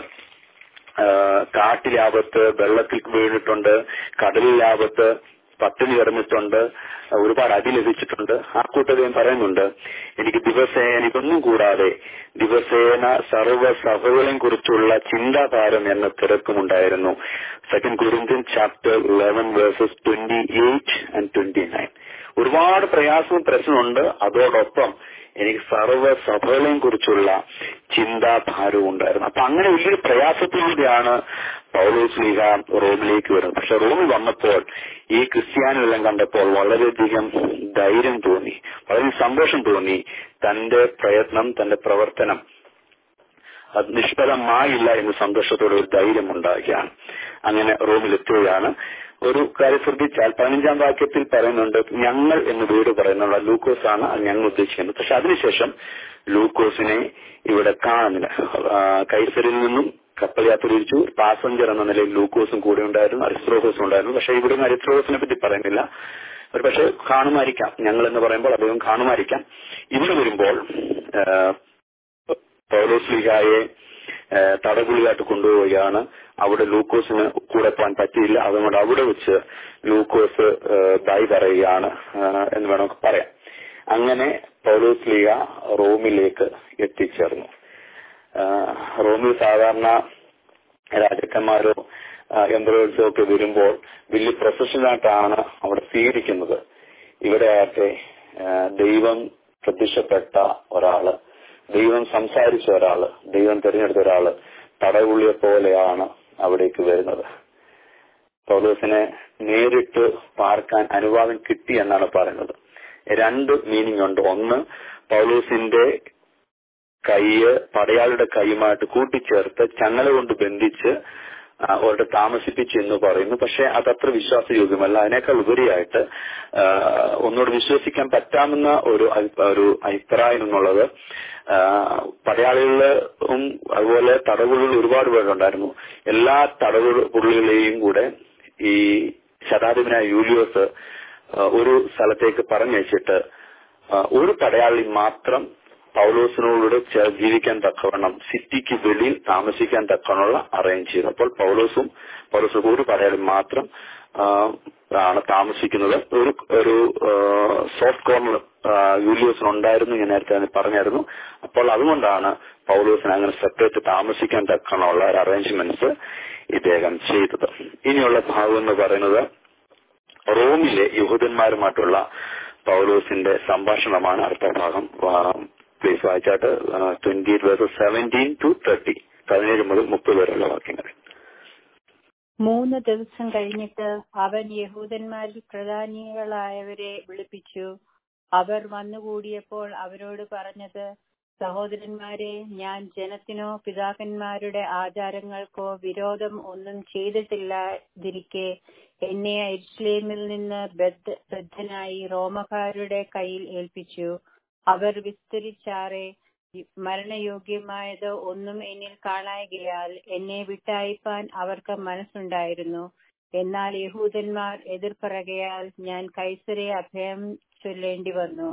Speaker 1: കാട്ടിലാപത്ത് വെള്ളത്തിൽ വീണിട്ടുണ്ട് കടലിലാപത്ത് പട്ടിണി കിടന്നിട്ടുണ്ട് ഒരുപാട് അടി ലഭിച്ചിട്ടുണ്ട് ആ കൂട്ടതയും പറയുന്നുണ്ട് എനിക്ക് ദിവസേന ഇതൊന്നും കൂടാതെ ദിവസേന സർവ്വ സഭകളെയും കുറിച്ചുള്ള ചിന്താഭാരം എന്ന തിരക്കുമുണ്ടായിരുന്നു second Corinthian chapter eleven verses twenty eight and twenty nine ഒരുപാട് പ്രയാസവും പ്രശ്നമുണ്ട് അതോടൊപ്പം എനിക്ക് സർവ്വ സഭകളെയും കുറിച്ചുള്ള ചിന്താഭാരവും ഉണ്ടായിരുന്നു അപ്പൊ അങ്ങനെ വലിയൊരു പ്രയാസത്തിലൂടെയാണ് പൗലോസ് ലീഗ റോമിലേക്ക് വരുന്നത് പക്ഷെ റോമിൽ വന്നപ്പോൾ ഈ ക്രിസ്ത്യാനികളെല്ലാം കണ്ടപ്പോൾ വളരെയധികം ധൈര്യം തോന്നി വളരെ സന്തോഷം തോന്നി തന്റെ പ്രയത്നം തന്റെ പ്രവർത്തനം അത് നിഷ്ഫലമായില്ല എന്ന് സന്തോഷത്തോടെ ഒരു ധൈര്യം ഉണ്ടാക്കുകയാണ് അങ്ങനെ റോമിലെത്തുകയാണ് ഒരു കാര്യം ശ്രദ്ധിച്ചാൽ പതിനഞ്ചാം വാക്യത്തിൽ പറയുന്നുണ്ട് ഞങ്ങൾ എന്ന് വീട് പറയുന്നുള്ള ലൂക്കോസ് ആണ് അത് ഞങ്ങൾ ഉദ്ദേശിക്കുന്നത് പക്ഷെ അതിനുശേഷം ലൂക്കോസിനെ ഇവിടെ കാണുന്നില്ല കൈസരിൽ നിന്നും കപ്പൽ യാത്ര തിരിച്ചു പാസഞ്ചർ എന്ന നിലയിൽ ലൂക്കോസും കൂടെ ഉണ്ടായിരുന്നു അരിസ്ത്രോഹോസും ഉണ്ടായിരുന്നു പക്ഷെ ഇവിടുന്ന് അരിസ്ത്രോഹസിനെ പറ്റി പറയുന്നില്ല ഒരു പക്ഷെ കാണുമായിരിക്കാം ഞങ്ങൾ എന്ന് പറയുമ്പോൾ അദ്ദേഹം കാണുമായിരിക്കാം ഇവിടെ വരുമ്പോൾ പൗലോസ് ലീഗായെ തടകുളിയായിട്ട് കൊണ്ടുപോവുകയാണ് അവിടെ ലൂക്കോസിന് കൂടെ പോകാൻ പറ്റിയില്ല അതുകൊണ്ട് അവിടെ വെച്ച് ലൂക്കോസ് ബൈ പറയുകയാണ് എന്ന് വേണമെങ്കിൽ പറയാം അങ്ങനെ പൗലോസ് ലീഗ റോമിലേക്ക് എത്തിച്ചേർന്നു റോമിൽ സാധാരണ രാജാക്കന്മാരോ എംബ്രോയിഡ്സോ ഒക്കെ വരുമ്പോൾ വലിയ പ്രൊഫഷണലായിട്ടാണ് അവിടെ സ്വീകരിക്കുന്നത് ഇവിടെ ആകട്ടെ ദൈവം പ്രത്യക്ഷപ്പെട്ട ഒരാള് ദൈവം സംസാരിച്ച ഒരാള് ദൈവം തിരഞ്ഞെടുത്ത ഒരാള് തടവുള്ളിയെ പോലെയാണ് അവിടേക്ക് വരുന്നത് പൗലോസിനെ നേരിട്ട് പാർക്കാൻ അനുവാദം കിട്ടി എന്നാണ് പറയുന്നത് രണ്ട് മീനിങ് ഉണ്ട് ഒന്ന് പൗലോസിന്റെ കൈയ് പടയാളിയുടെ കൈയുമായിട്ട് കൂട്ടിച്ചേർത്ത് ചങ്ങല കൊണ്ട് ബന്ധിച്ച് ആ, അവരുടെ താമസിപ്പിച്ചു എന്ന് പറയുന്നു പക്ഷെ അതത്ര വിശ്വാസയോഗ്യമല്ല അതിനേക്കാൾ ഉപരിയായിട്ട് ആ, ഒന്നുകൂടെ വിശ്വസിക്കാൻ പറ്റാവുന്ന ഒരു അഭി- ഒരു അഭിപ്രായം എന്നുള്ളത് ആ, പടയാളികളും അതുപോലെ തടവുകളിൽ ഒരുപാട് പേരുണ്ടായിരുന്നു എല്ലാ തടവ് പുള്ളികളെയും കൂടെ ഈ ശതാധിപനായ യൂലിയോസ് ആ, ഒരു സ്ഥലത്തേക്ക് പറഞ്ഞയച്ചിട്ട് ആ, ഒരു പടയാളി മാത്രം പൗലോസിനോട് ചേർ- ജീവിക്കാൻ തക്കവണ്ണം സിറ്റിക്ക് വെളിയിൽ താമസിക്കാൻ തക്കവണ്ണമുള്ള അറേഞ്ച് ചെയ്തു അപ്പോൾ പൗലോസും പൗലോസും ഒരു പടയാളി മാത്രം ആ, ആണ് താമസിക്കുന്നത് ഒരു ഒരു സോഫ്റ്റ് കോർണർ യൂലിയോസിന് ഉണ്ടായിരുന്നു ഞാൻ നേരത്തെ അതിന് പറഞ്ഞായിരുന്നു അപ്പോൾ അതുകൊണ്ടാണ് പൗലോസിന് അങ്ങനെ സെപ്പറേറ്റ് താമസിക്കാൻ തക്കവണ്ണമുള്ള ഒരു അറേഞ്ച്മെന്റ്സ് ഇദ്ദേഹം ചെയ്തത് ഇനിയുള്ള ഭാഗം എന്ന് പറയുന്നത് റോമിലെ യഹൂദന്മാരുമായിട്ടുള്ള പൗലോസിന്റെ സംഭാഷണമാണ് അടുത്ത ഭാഗം പ്ലീസ് വായിച്ചാട്ട് twenty verses seventeen to thirty പതിനേഴ് മുതൽ മുപ്പത് വരെയുള്ള വാക്യങ്ങൾ
Speaker 2: മൂന്ന് ദിവസം കഴിഞ്ഞിട്ട് അവൻ യഹൂദന്മാരിൽ പ്രധാനികളായവരെ വിളിപ്പിച്ചു അവർ വന്നുകൂടിയപ്പോൾ അവരോട് പറഞ്ഞത് സഹോദരന്മാരെ ഞാൻ ജനത്തിനോ പിതാക്കന്മാരുടെ ആചാരങ്ങൾക്കോ വിരോധം ഒന്നും ചെയ്തിട്ടില്ലാതിരിക്കെ എന്നെ എരുസലേമിൽ നിന്ന് ബദ്ധ- ബദ്ധനായി റോമക്കാരുടെ കയ്യിൽ ഏൽപ്പിച്ചു അവർ വിസ്തരിച്ചാറെ മരണയോഗ്യമായത് ഒന്നും എന്നിൽ കാണായികയാൽ എന്നെ വിട്ടയപ്പാൻ അവർക്ക് മനസ്സുണ്ടായിരുന്നു എന്നാൽ യഹൂദന്മാർ എതിർപ്പറകയാൽ ഞാൻ കൈസരെ അഭയം ചൊല്ലേണ്ടി വന്നു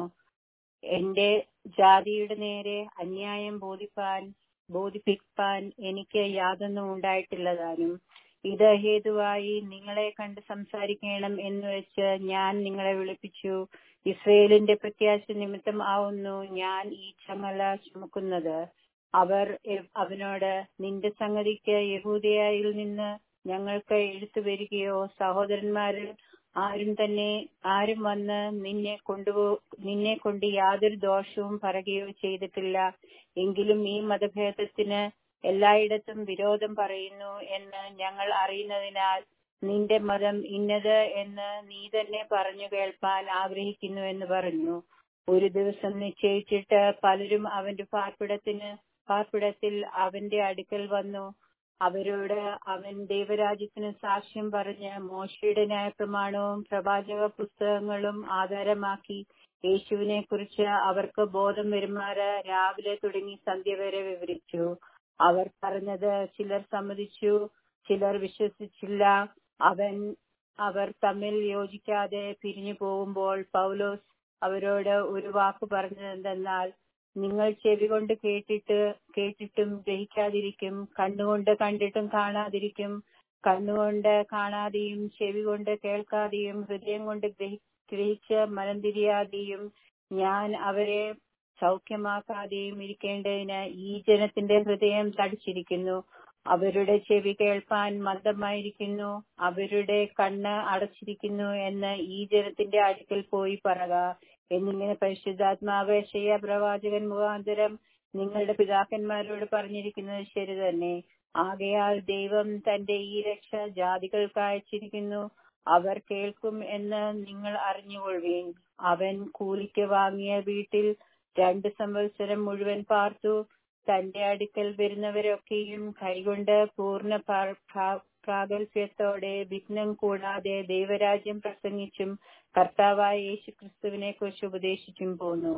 Speaker 2: എന്റെ ജാതിയുടെ നേരെ അന്യായം ബോധിപ്പാൻ ബോധിപ്പിപ്പാൻ എനിക്ക് യാതൊന്നും ഉണ്ടായിട്ടില്ലതാനും ഇത് ഹേതുവായി നിങ്ങളെ കണ്ട് സംസാരിക്കണം എന്ന് വെച്ച് ഞാൻ നിങ്ങളെ വിളിപ്പിച്ചു ഇസ്രയേലിന്റെ പ്രത്യാശ നിമിത്തം ആവുന്നു ഞാൻ ഈ ചങ്ങല ചുമക്കുന്നത് അവർ എ- അവനോട് നിന്റെ സംഗതിക്ക് യഹൂദയായിൽ നിന്ന് ഞങ്ങൾക്ക് എഴുത്തു വരികയോ സഹോദരന്മാരിൽ ആരും തന്നെ ആരും വന്ന് നിന്നെ കൊണ്ടുപോ നിന്നെ കൊണ്ട് യാതൊരു ദോഷവും പറയുകയോ ചെയ്തിട്ടില്ല എങ്കിലും ഈ മതഭേദത്തിന് എല്ലായിടത്തും വിരോധം പറയുന്നു എന്ന് ഞങ്ങൾ അറിയുന്നതിനാൽ നിന്റെ മതം ഇന്നത് എന്ന് നീ തന്നെ പറഞ്ഞു കേൾപ്പാൻ ആഗ്രഹിക്കുന്നു എന്ന് പറഞ്ഞു ഒരു ദിവസം നിശ്ചയിച്ചിട്ട് പലരും അവന്റെ പാർപ്പിടത്തിന് പാർപ്പിടത്തിൽ അവന്റെ അടുക്കൽ വന്നു അവരോട് അവൻ ദൈവരാജ്യത്തിന് സാക്ഷ്യം പറഞ്ഞ് മോശയുടെ ന്യായപ്രമാണവും പ്രവാചക പുസ്തകങ്ങളും ആധാരമാക്കി യേശുവിനെ കുറിച്ച് അവർക്ക് ബോധം വരുമാറ് രാവിലെ തുടങ്ങി സന്ധ്യ വരെ വിവരിച്ചു അവർ പറഞ്ഞത് ചിലർ സമ്മതിച്ചു ചിലർ വിശ്വസിച്ചില്ല അവൻ അവർ തമ്മിൽ യോജിക്കാതെ പിരിഞ്ഞു പോകുമ്പോൾ പൗലോസ് അവരോട് ഒരു വാക്ക് പറഞ്ഞതെന്തെന്നാൽ നിങ്ങൾ ചെവി കൊണ്ട് കേട്ടിട്ട് കേട്ടിട്ടും ഗ്രഹിക്കാതിരിക്കും കണ്ണുകൊണ്ട് കണ്ടിട്ടും കാണാതിരിക്കും കണ്ണുകൊണ്ട് കാണാതെയും ചെവി കൊണ്ട് കേൾക്കാതെയും ഹൃദയം കൊണ്ട് ഗ്രഹി ഗ്രഹിച്ച് മനം തിരിയാതെയും ഞാൻ അവരെ സൗഖ്യമാക്കാതെയും ഇരിക്കേണ്ടതിന് ഈ ജനത്തിന്റെ ഹൃദയം തടിച്ചിരിക്കുന്നു അവരുടെ ചെവി കേൾപ്പാൻ മന്ദമായിരിക്കുന്നു അവരുടെ കണ്ണ് അടച്ചിരിക്കുന്നു എന്ന് ഈ ജനത്തിന്റെ അടുക്കൽ പോയി പറക എന്നിങ്ങനെ പരിശുദ്ധാത്മാവ് ഷയ പ്രവാചകൻ മുഖാന്തരം നിങ്ങളുടെ പിതാക്കന്മാരോട് പറഞ്ഞിരിക്കുന്നത് ശരി തന്നെ ആകയാൽ ദൈവം തന്റെ ഈ രക്ഷ ജാതികൾക്ക് അയച്ചിരിക്കുന്നു അവർ കേൾക്കും എന്ന് നിങ്ങൾ അറിഞ്ഞുകൊള്ളുവീൻ അവൻ കൂലിക്ക് വാങ്ങിയ വീട്ടിൽ രണ്ട് സംവത്സരം മുഴുവൻ പാർത്തു തന്റെ അടുക്കൽ വരുന്നവരൊക്കെയും കൈകൊണ്ട് പൂർണ്ണ പ്രാ- പ്രാ- പ്രാഗൽഭ്യത്തോടെ വിഘ്നം കൂടാതെ ദൈവരാജ്യം പ്രസംഗിച്ചും കർത്താവായ യേശു ക്രിസ്തുവിനെ കുറിച്ച് ഉപദേശിച്ചും പോന്നു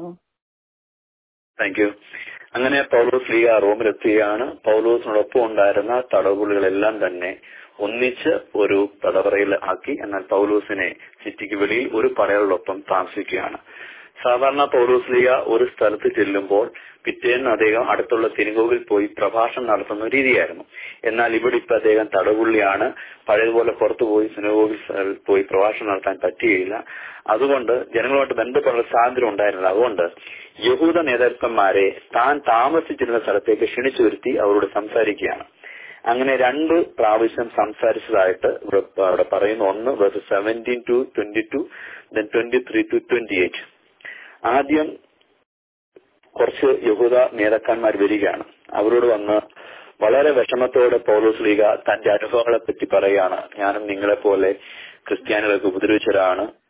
Speaker 1: താങ്ക് യു അങ്ങനെ പൗലോസ് ലീഗ റോമിലെത്തുകയാണ് പൗലോസിനോടൊപ്പം ഉണ്ടായിരുന്ന തടവുകളികളെല്ലാം തന്നെ ഒന്നിച്ച് ഒരു തടവറയിൽ ആക്കി എന്നാൽ പൗലോസിനെ സിറ്റിക്ക് വെളിയിൽ ഒരു പടയാളോടൊപ്പം താമസിക്കുകയാണ് സാധാരണ പൗലോസ് ലീഗ ഒരു സ്ഥലത്ത് ചെല്ലുമ്പോൾ പിറ്റേന്ന് അദ്ദേഹം അടുത്തുള്ള സിനിഗോഗിൽ പോയി പ്രഭാഷണം നടത്തുന്ന രീതിയായിരുന്നു എന്നാൽ ഇവിടെ ഇപ്പൊ അദ്ദേഹം തടവുള്ളിയാണ് പഴയതുപോലെ പുറത്തു പോയി സിനിഗോഗിൽ പോയി പ്രഭാഷണം നടത്താൻ പറ്റുകയില്ല അതുകൊണ്ട് ജനങ്ങളുമായിട്ട് ബന്ധപ്പെടാൻ സ്വാതന്ത്ര്യം ഉണ്ടായിരുന്നില്ല അതുകൊണ്ട് യഹൂദ നേതൃത്വന്മാരെ താൻ താമസിച്ചിരുന്ന സ്ഥലത്തേക്ക് ക്ഷണിച്ചു വരുത്തി അവരോട് സംസാരിക്കുകയാണ് അങ്ങനെ രണ്ട് പ്രാവശ്യം സംസാരിച്ചതായിട്ട് ഇവിടെ അവിടെ പറയുന്നു ഒന്ന് verse seventeen to twenty two then twenty three to twenty eight ആദ്യം കുറച്ച് യഹൂദ നേതാക്കന്മാർ വരികയാണ് അവരോട് വന്ന് വളരെ വിഷമത്തോടെ പൗലോസ് ലീഗ തന്റെ അനുഭവങ്ങളെ പറ്റി പറയുകയാണ് ഞാനും നിങ്ങളെ പോലെ ക്രിസ്ത്യാനികളൊക്കെ ഉപദ്രവിച്ചവരാണ്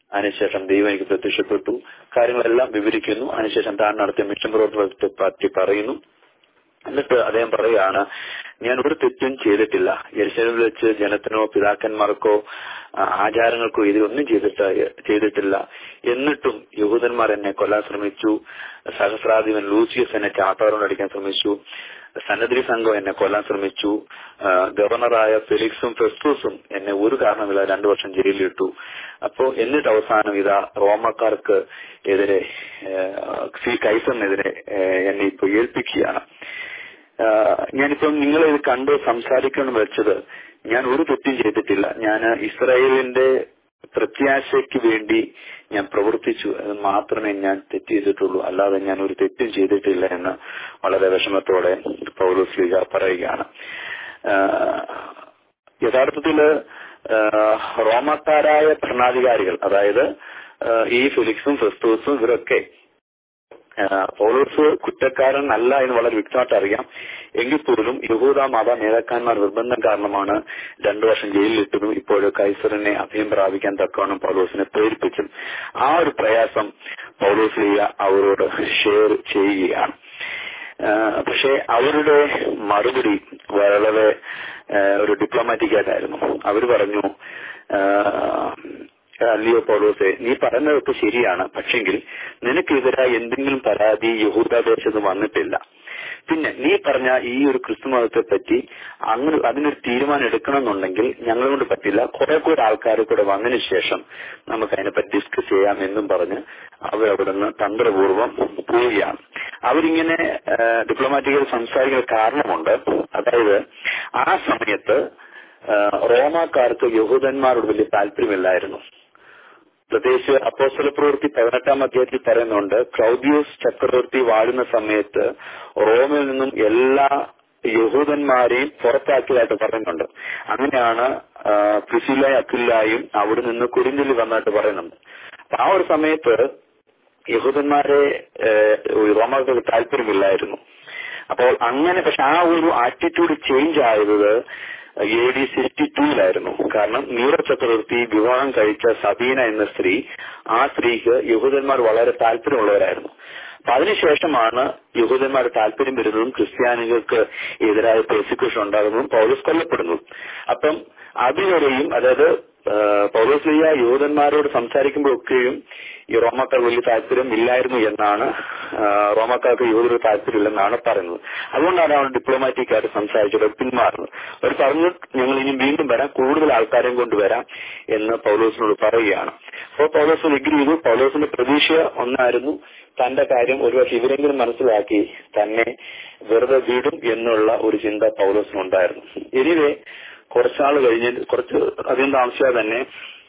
Speaker 1: അതിനുശേഷം ദൈവം എനിക്ക് പ്രത്യക്ഷപ്പെട്ടു കാര്യങ്ങളെല്ലാം വിവരിക്കുന്നു അതിനുശേഷം താൻ നടത്തിയ മിഷൻ പ്രവർത്തനത്തെ പറ്റി പറയുന്നു എന്നിട്ട് അദ്ദേഹം പറയുകയാണ് ഞാൻ ഒരു തെറ്റും ചെയ്തിട്ടില്ല യെരുശലേമിൽ വെച്ച് ജനത്തിനോ പിതാക്കന്മാർക്കോ ആ, ആചാരങ്ങൾക്കോ ഇതിലൊന്നും ചെയ്തിട്ട് ചെയ്തിട്ടില്ല എന്നിട്ടും യഹൂദന്മാർ എന്നെ കൊല്ലാൻ ശ്രമിച്ചു സഹസ്രാധിപൻ ലൂസിയസ് എന്നെ ചാട്ടാറോട് അടിക്കാൻ ശ്രമിച്ചു സന്നദ്ധി സംഘം എന്നെ കൊല്ലാൻ ശ്രമിച്ചു ആ, ഗവർണറായ ഫെലിക്സും ഫെസ്തൂസും എന്നെ ഒരു കാരണമില്ല രണ്ടു വർഷം ജയിലിലിട്ടു അപ്പോ എന്നിട്ട് അവസാനം ഇതാ റോമക്കാർക്ക് എതിരെ ആ, സി കൈസറിനെതിരെ ആ, എന്നെ ഇപ്പൊ ഏൽപ്പിക്കുകയാണ് ആ, ഞാനിപ്പം നിങ്ങളെ ഇത് കണ്ട് സംസാരിക്കണം വെച്ചത് ഞാൻ ഒരു തെറ്റും ചെയ്തിട്ടില്ല ഞാൻ ഇസ്രായേലിന്റെ പ്രത്യാശയ്ക്ക് വേണ്ടി ഞാൻ പ്രവർത്തിച്ചു എന്ന് മാത്രമേ ഞാൻ തെറ്റ് ചെയ്തിട്ടുള്ളൂ അല്ലാതെ ഞാൻ ഒരു തെറ്റും ചെയ്തിട്ടില്ല എന്ന് വളരെ വിഷമത്തോടെ പൗലോസ് ലീഗ പറയുകയാണ് ആ, യഥാർത്ഥത്തില് ആ, റോമക്കാരായ ഭരണാധികാരികൾ അതായത് ആ, ഈ ഫിലിക്സും ഫെസ്തോസും ഇവരൊക്കെ ആ, പൗലോസ് കുറ്റക്കാരൻ അല്ല എന്ന് വളരെ വ്യക്തമായിട്ട് അറിയാം എങ്കിൽ പോലും യഹൂദ മത നേതാക്കന്മാർ നിർബന്ധം കാരണമാണ് രണ്ടു വർഷം ജയിലിലിട്ടതും ഇപ്പോൾ കൈസറിനെ അഭയം പ്രാപിക്കാൻ തക്കവണ്ണം പൗലോസിനെ പ്രേരിപ്പിച്ചും ആ ഒരു പ്രയാസം പൗലോസ് ലീഗ അവരോട് ഷെയർ ചെയ്യുകയാണ് ആ, പക്ഷേ അവരുടെ മറുപടി വളരെ ആ, ഒരു ഡിപ്ലോമാറ്റിക് ആയിട്ടായിരുന്നു അവർ പറഞ്ഞു ആ, അല്ലയോ പൗലോസെ നീ പറഞ്ഞതൊക്കെ ശരിയാണ് പക്ഷെങ്കിൽ നിനക്കെതിരായി എന്തെങ്കിലും പരാതി യഹൂദാദേശത്ത് വന്നിട്ടില്ല പിന്നെ നീ പറഞ്ഞ ഈ ഒരു ക്രിസ്തു മതത്തെ പറ്റി അങ്ങനെ അതിനൊരു തീരുമാനം എടുക്കണമെന്നുണ്ടെങ്കിൽ ഞങ്ങളെ കൊണ്ട് പറ്റില്ല കുറെ കൂടെ ആൾക്കാർ കൂടെ വന്നതിന് ശേഷം നമുക്ക് അതിനെപ്പറ്റി ഡിസ്കസ് ചെയ്യാം എന്നും പറഞ്ഞ് അവർ അവിടെ നിന്ന് തന്ത്രപൂർവ്വം പോവുകയാണ് അവരിങ്ങനെ ഡിപ്ലോമാറ്റിക്കൽ സംസാരിക്കുന്ന കാരണമുണ്ട് അതായത് ആ സമയത്ത് ആ, റോമാക്കാർക്ക് യഹൂദന്മാരോട് വലിയ താല്പര്യമില്ലായിരുന്നു പ്രത്യേകിച്ച് അപ്പോസ്തല പ്രവൃത്തി പതിനെട്ടാം അധ്യായത്തിൽ പറയുന്നുണ്ട് ക്ലൗദിയോസ് ചക്രവർത്തി വാഴുന്ന സമയത്ത് റോമിൽ നിന്നും എല്ലാ യഹൂദന്മാരെയും പുറത്താക്കിയതായിട്ട് പറയുന്നുണ്ട് അങ്ങനെയാണ് ആ, പ്രിസിലായും അക്കില്ലായും അവിടെ നിന്ന് കുരിന്തിൽ വന്നായിട്ട് പറയുന്നുണ്ട് അപ്പൊ ആ ഒരു സമയത്ത് യഹൂദന്മാരെ ഏഹ്, റോമാക്കൾക്ക് താല്പര്യമില്ലായിരുന്നു അപ്പോൾ അങ്ങനെ പക്ഷെ ആ ഒരു ആറ്റിറ്റ്യൂഡ് ചേഞ്ച് ആയത് എ ഡി സിക്സ്റ്റി ടൂവിലായിരുന്നു കാരണം നീറോ ചക്രവർത്തി വിവാഹം കഴിച്ച സബീന എന്ന സ്ത്രീ ആ സ്ത്രീക്ക് യഹൂദന്മാർ വളരെ താല്പര്യമുള്ളവരായിരുന്നു അപ്പൊ അതിനുശേഷമാണ് യഹൂദന്മാർ താല്പര്യം വരുന്നതും ക്രിസ്ത്യാനികൾക്ക് എതിരായ പ്രോസിക്യൂഷൻ ഉണ്ടാകുന്നതും പൗലോസ് കൊല്ലപ്പെടുന്നതും അപ്പം അതുവരെയും അതായത് ആ, പൗലോസ് ലീയ യഹൂദന്മാരോട് സംസാരിക്കുമ്പോഴൊക്കെയും ഈ റോമാക്കാർ വലിയ താല്പര്യം ഇല്ലായിരുന്നു എന്നാണ് ആ, റോമാക്കാർക്ക് യഹൂദർക്ക് താല്പര്യമില്ലെന്നാണ് പറയുന്നത് അതുകൊണ്ടാണ് അവർ ഡിപ്ലോമാറ്റിക് ആയിട്ട് സംസാരിച്ചത് പിന്മാറുന്നത് അവർ പറഞ്ഞു ഞങ്ങൾ ഇനി വീണ്ടും വരാം കൂടുതൽ ആൾക്കാരെയും കൊണ്ടുവരാം എന്ന് പൗലോസിനോട് പറയുകയാണ് അപ്പോൾ പൗലോസ് എഗ്രി ചെയ്തു പൗലോസിന്റെ പ്രതീക്ഷ ഒന്നായിരുന്നു തന്റെ കാര്യം ഒരുപക്ഷെ ഇവരെങ്കിലും മനസ്സിലാക്കി തന്നെ വെറുതെ വിടും എന്നുള്ള ഒരു ചിന്ത പൗലോസിനുണ്ടായിരുന്നു എനിവേ കുറച്ചാൾ കഴിഞ്ഞ് കുറച്ച് അധികം താമസിയാതെ തന്നെ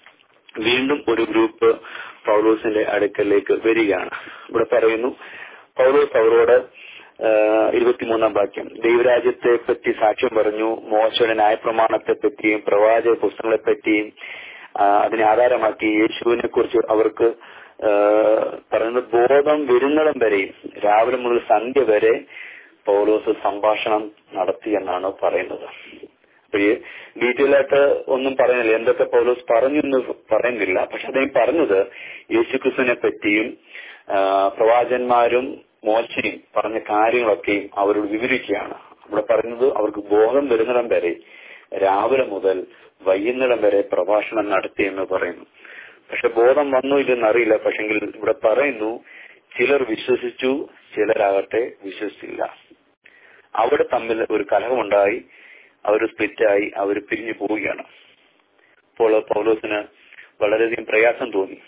Speaker 1: വീണ്ടും ഒരു ഗ്രൂപ്പ് പൗലോസിന്റെ അടുക്കലേക്ക് വരികയാണ് ഇവിടെ പറയുന്നു പൗലോസ് അവരോട് ആ, ഇരുപത്തിമൂന്നാം വാക്യം ദൈവരാജ്യത്തെ പറ്റി സാക്ഷ്യം പറഞ്ഞു മോശയുടെ ന്യായപ്രമാണത്തെ പറ്റിയും പ്രവാചക പുസ്തകങ്ങളെ പറ്റിയും ആ, അതിനെ ആധാരമാക്കി യേശുവിനെ കുറിച്ച് അവർക്ക് ആ, പറയുന്നത് ബോധം വരുന്നിടം വരെയും രാവിലെ മുതൽ സന്ധ്യ വരെ പൗലോസ് സംഭാഷണം നടത്തി എന്നാണ് പറയുന്നത് അപ്പൊ ഈ ഡീറ്റെയിൽ ആയിട്ട് ഒന്നും പറയുന്നില്ല എന്തൊക്കെ പൗലോസ് പറഞ്ഞു എന്ന് പറയുന്നില്ല പക്ഷെ അദ്ദേഹം പറഞ്ഞത് യേശുക്രിസ്തുവിനെ പറ്റിയും ആ, പ്രവാചന്മാരും മോശയും പറഞ്ഞ കാര്യങ്ങളൊക്കെയും അവരോട് വിവരിക്കുകയാണ് അവിടെ പറയുന്നത് അവർക്ക് ബോധം വരുന്നിടം വരെ രാവിലെ മുതൽ വൈകുന്നിടം വരെ പ്രഭാഷണം നടത്തി എന്ന് പറയുന്നു പക്ഷെ ബോധം വന്നു ഇല്ലെന്ന് അറിയില്ല പക്ഷെങ്കിൽ ഇവിടെ പറയുന്നു ചിലർ വിശ്വസിച്ചു ചിലരാകട്ടെ വിശ്വസിച്ചില്ല അവിടെ തമ്മിൽ ഒരു കലഹമുണ്ടായി അവർ സ്പ്ലിറ്റായി അവർ പിരിഞ്ഞു പോവുകയാണ് അപ്പോൾ പൗലോസിന് വളരെയധികം പ്രയാസം തോന്നി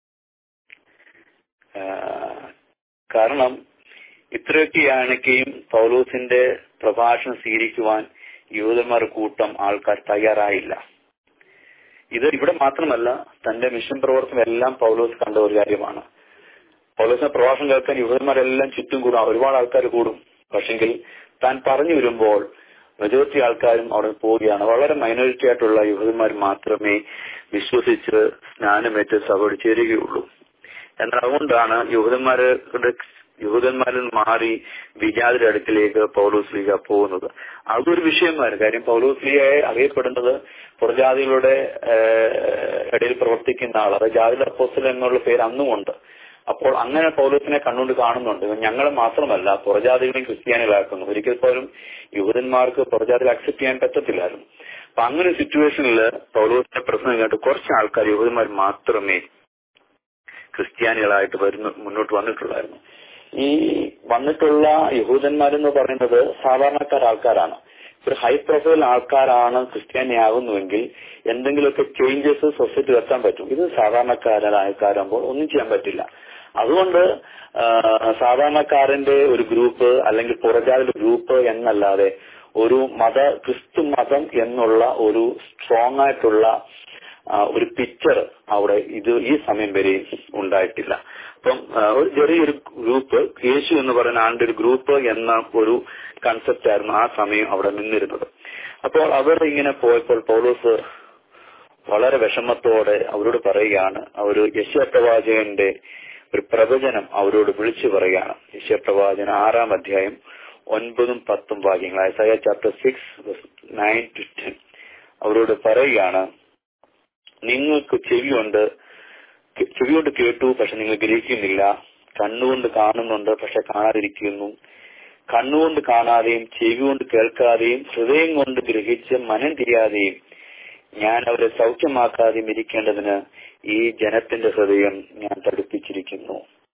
Speaker 1: ആ, കാരണം ഇത്രയൊക്കെയാണെങ്കിലും പൗലോസിന്റെ പ്രഭാഷണം സ്വീകരിക്കുവാൻ യൂതന്മാർ കൂട്ടം ആൾക്കാർ തയ്യാറായില്ല ഇത് ഇവിടെ മാത്രമല്ല തന്റെ മിഷൻ പ്രവർത്തനം എല്ലാം പൗലോസ് കണ്ട ഒരു കാര്യമാണ് പൗലോസിന്റെ പ്രഭാഷണം കേൾക്കാൻ യൂതന്മാരെല്ലാം ചുറ്റും കൂടും ഒരുപാട് ആൾക്കാർ കൂടും പക്ഷെങ്കിൽ താൻ പറഞ്ഞു വരുമ്പോൾ മെജോറിറ്റി ആൾക്കാരും അവിടെ പോവുകയാണ് വളരെ മൈനോറിറ്റി ആയിട്ടുള്ള യുവതിമാർ മാത്രമേ വിശ്വസിച്ച് സ്നാനമേറ്റ് സഭയോട് ചേരുകയുള്ളൂ എന്നാൽ അതുകൊണ്ടാണ് യഹൂദന്മാരുടെ യഹൂദന്മാരിൽ നിന്ന് മാറി വിജാതിയുടെ അടുക്കിലേക്ക് പൗലോസ് ലീഗ പോകുന്നത് അതൊരു വിഷയമായിരുന്നു കാര്യം പൗലോസ് ലീഗയെ അറിയപ്പെടുന്നത് പുറജാതികളുടെ ഏഹ്, ഇടയിൽ പ്രവർത്തിക്കുന്ന ആൾ അതായത് ജാതിയുടെ അപ്പോസ്റ്റൽ എന്നുള്ള പേര് അന്നും ഉണ്ട് അപ്പോൾ അങ്ങനെ പൗലോസിനെ കണ്ണുകൊണ്ട് കാണുന്നുണ്ട് ഞങ്ങൾ മാത്രമല്ല പുറജാതികളെയും ക്രിസ്ത്യാനികളാക്കുന്നു ഒരിക്കൽ പോലും യഹൂദന്മാർക്ക് പുറജാതികൾ അക്സെപ്റ്റ് ചെയ്യാൻ പറ്റത്തില്ലായിരുന്നു അപ്പൊ അങ്ങനെ ഒരു സിറ്റുവേഷനിൽ പൗലോസിന്റെ പ്രശ്നം കേട്ട് കുറച്ച് ആൾക്കാർ യഹൂദന്മാർ മാത്രമേ ക്രിസ്ത്യാനികളായിട്ട് വരുന്നു മുന്നോട്ട് വന്നിട്ടുള്ളായിരുന്നു ഈ വന്നിട്ടുള്ള യഹൂദന്മാരെന്ന് പറയുന്നത് സാധാരണക്കാർ ആൾക്കാരാണ് ഒരു ഹൈ പ്രൊഫൈൽ ആൾക്കാരാണ് ക്രിസ്ത്യാനിയാകുന്നുവെങ്കിൽ എന്തെങ്കിലുമൊക്കെ ചേഞ്ചസ് സൊസൈറ്റി വരുത്താൻ പറ്റും ഇത് സാധാരണക്കാരായ ആൾക്കാരാകുമ്പോൾ ഒന്നും ചെയ്യാൻ പറ്റില്ല അതുകൊണ്ട് ആ, സാധാരണക്കാരന്റെ ഒരു ഗ്രൂപ്പ് അല്ലെങ്കിൽ പുറജാതിയുടെ ഗ്രൂപ്പ് എന്നല്ലാതെ ഒരു മത ക്രിസ്തു മതം എന്നുള്ള ഒരു സ്ട്രോങ് ആയിട്ടുള്ള ആ, ഒരു പിക്ചർ അവിടെ ഇത് ഈ സമയം വരെ ഉണ്ടായിട്ടില്ല അപ്പം ആ, ഒരു ചെറിയൊരു ഗ്രൂപ്പ് യേശു എന്ന് പറയുന്ന ആളുടെ ഒരു ഗ്രൂപ്പ് എന്ന ഒരു കൺസെപ്റ്റ് ആയിരുന്നു ആ സമയം അവിടെ നിന്നിരുന്നത് അപ്പോൾ അവർ ഇങ്ങനെ പോയപ്പോൾ പൗലോസ് വളരെ വിഷമത്തോടെ അവരോട് പറയുകയാണ് അവർ യശപ്രവാചകന്റെ ഒരു പ്രവചനം അവരോട് വിളിച്ചു പറയുകയാണ് യശപ്രവാചകൻ ആറാം അധ്യായം ഒൻപതും പത്തും വാക്യങ്ങൾ Isaiah chapter six nine to ten അവരോട് പറയുകയാണ് നിങ്ങൾക്ക് ചെവിയുണ്ട് കെ- ചെവികൊണ്ട് കേട്ടു പക്ഷെ നിങ്ങൾ ഗ്രഹിക്കുന്നില്ല കണ്ണുകൊണ്ട് കാണുന്നുണ്ട് പക്ഷെ കാണാതിരിക്കുന്നു കണ്ണുകൊണ്ട് കാണാതെയും ചെവി കൊണ്ട് കേൾക്കാതെയും ഹൃദയം കൊണ്ട് ഗ്രഹിച്ച് മനം തിരിയാതെയും ഞാൻ അവരെ സൗഖ്യമാക്കാതെയും ഇരിക്കേണ്ടതിന് ഈ ജനത്തിന്റെ ഹൃദയം ഞാൻ തടുപ്പിച്ചിരിക്കുന്നു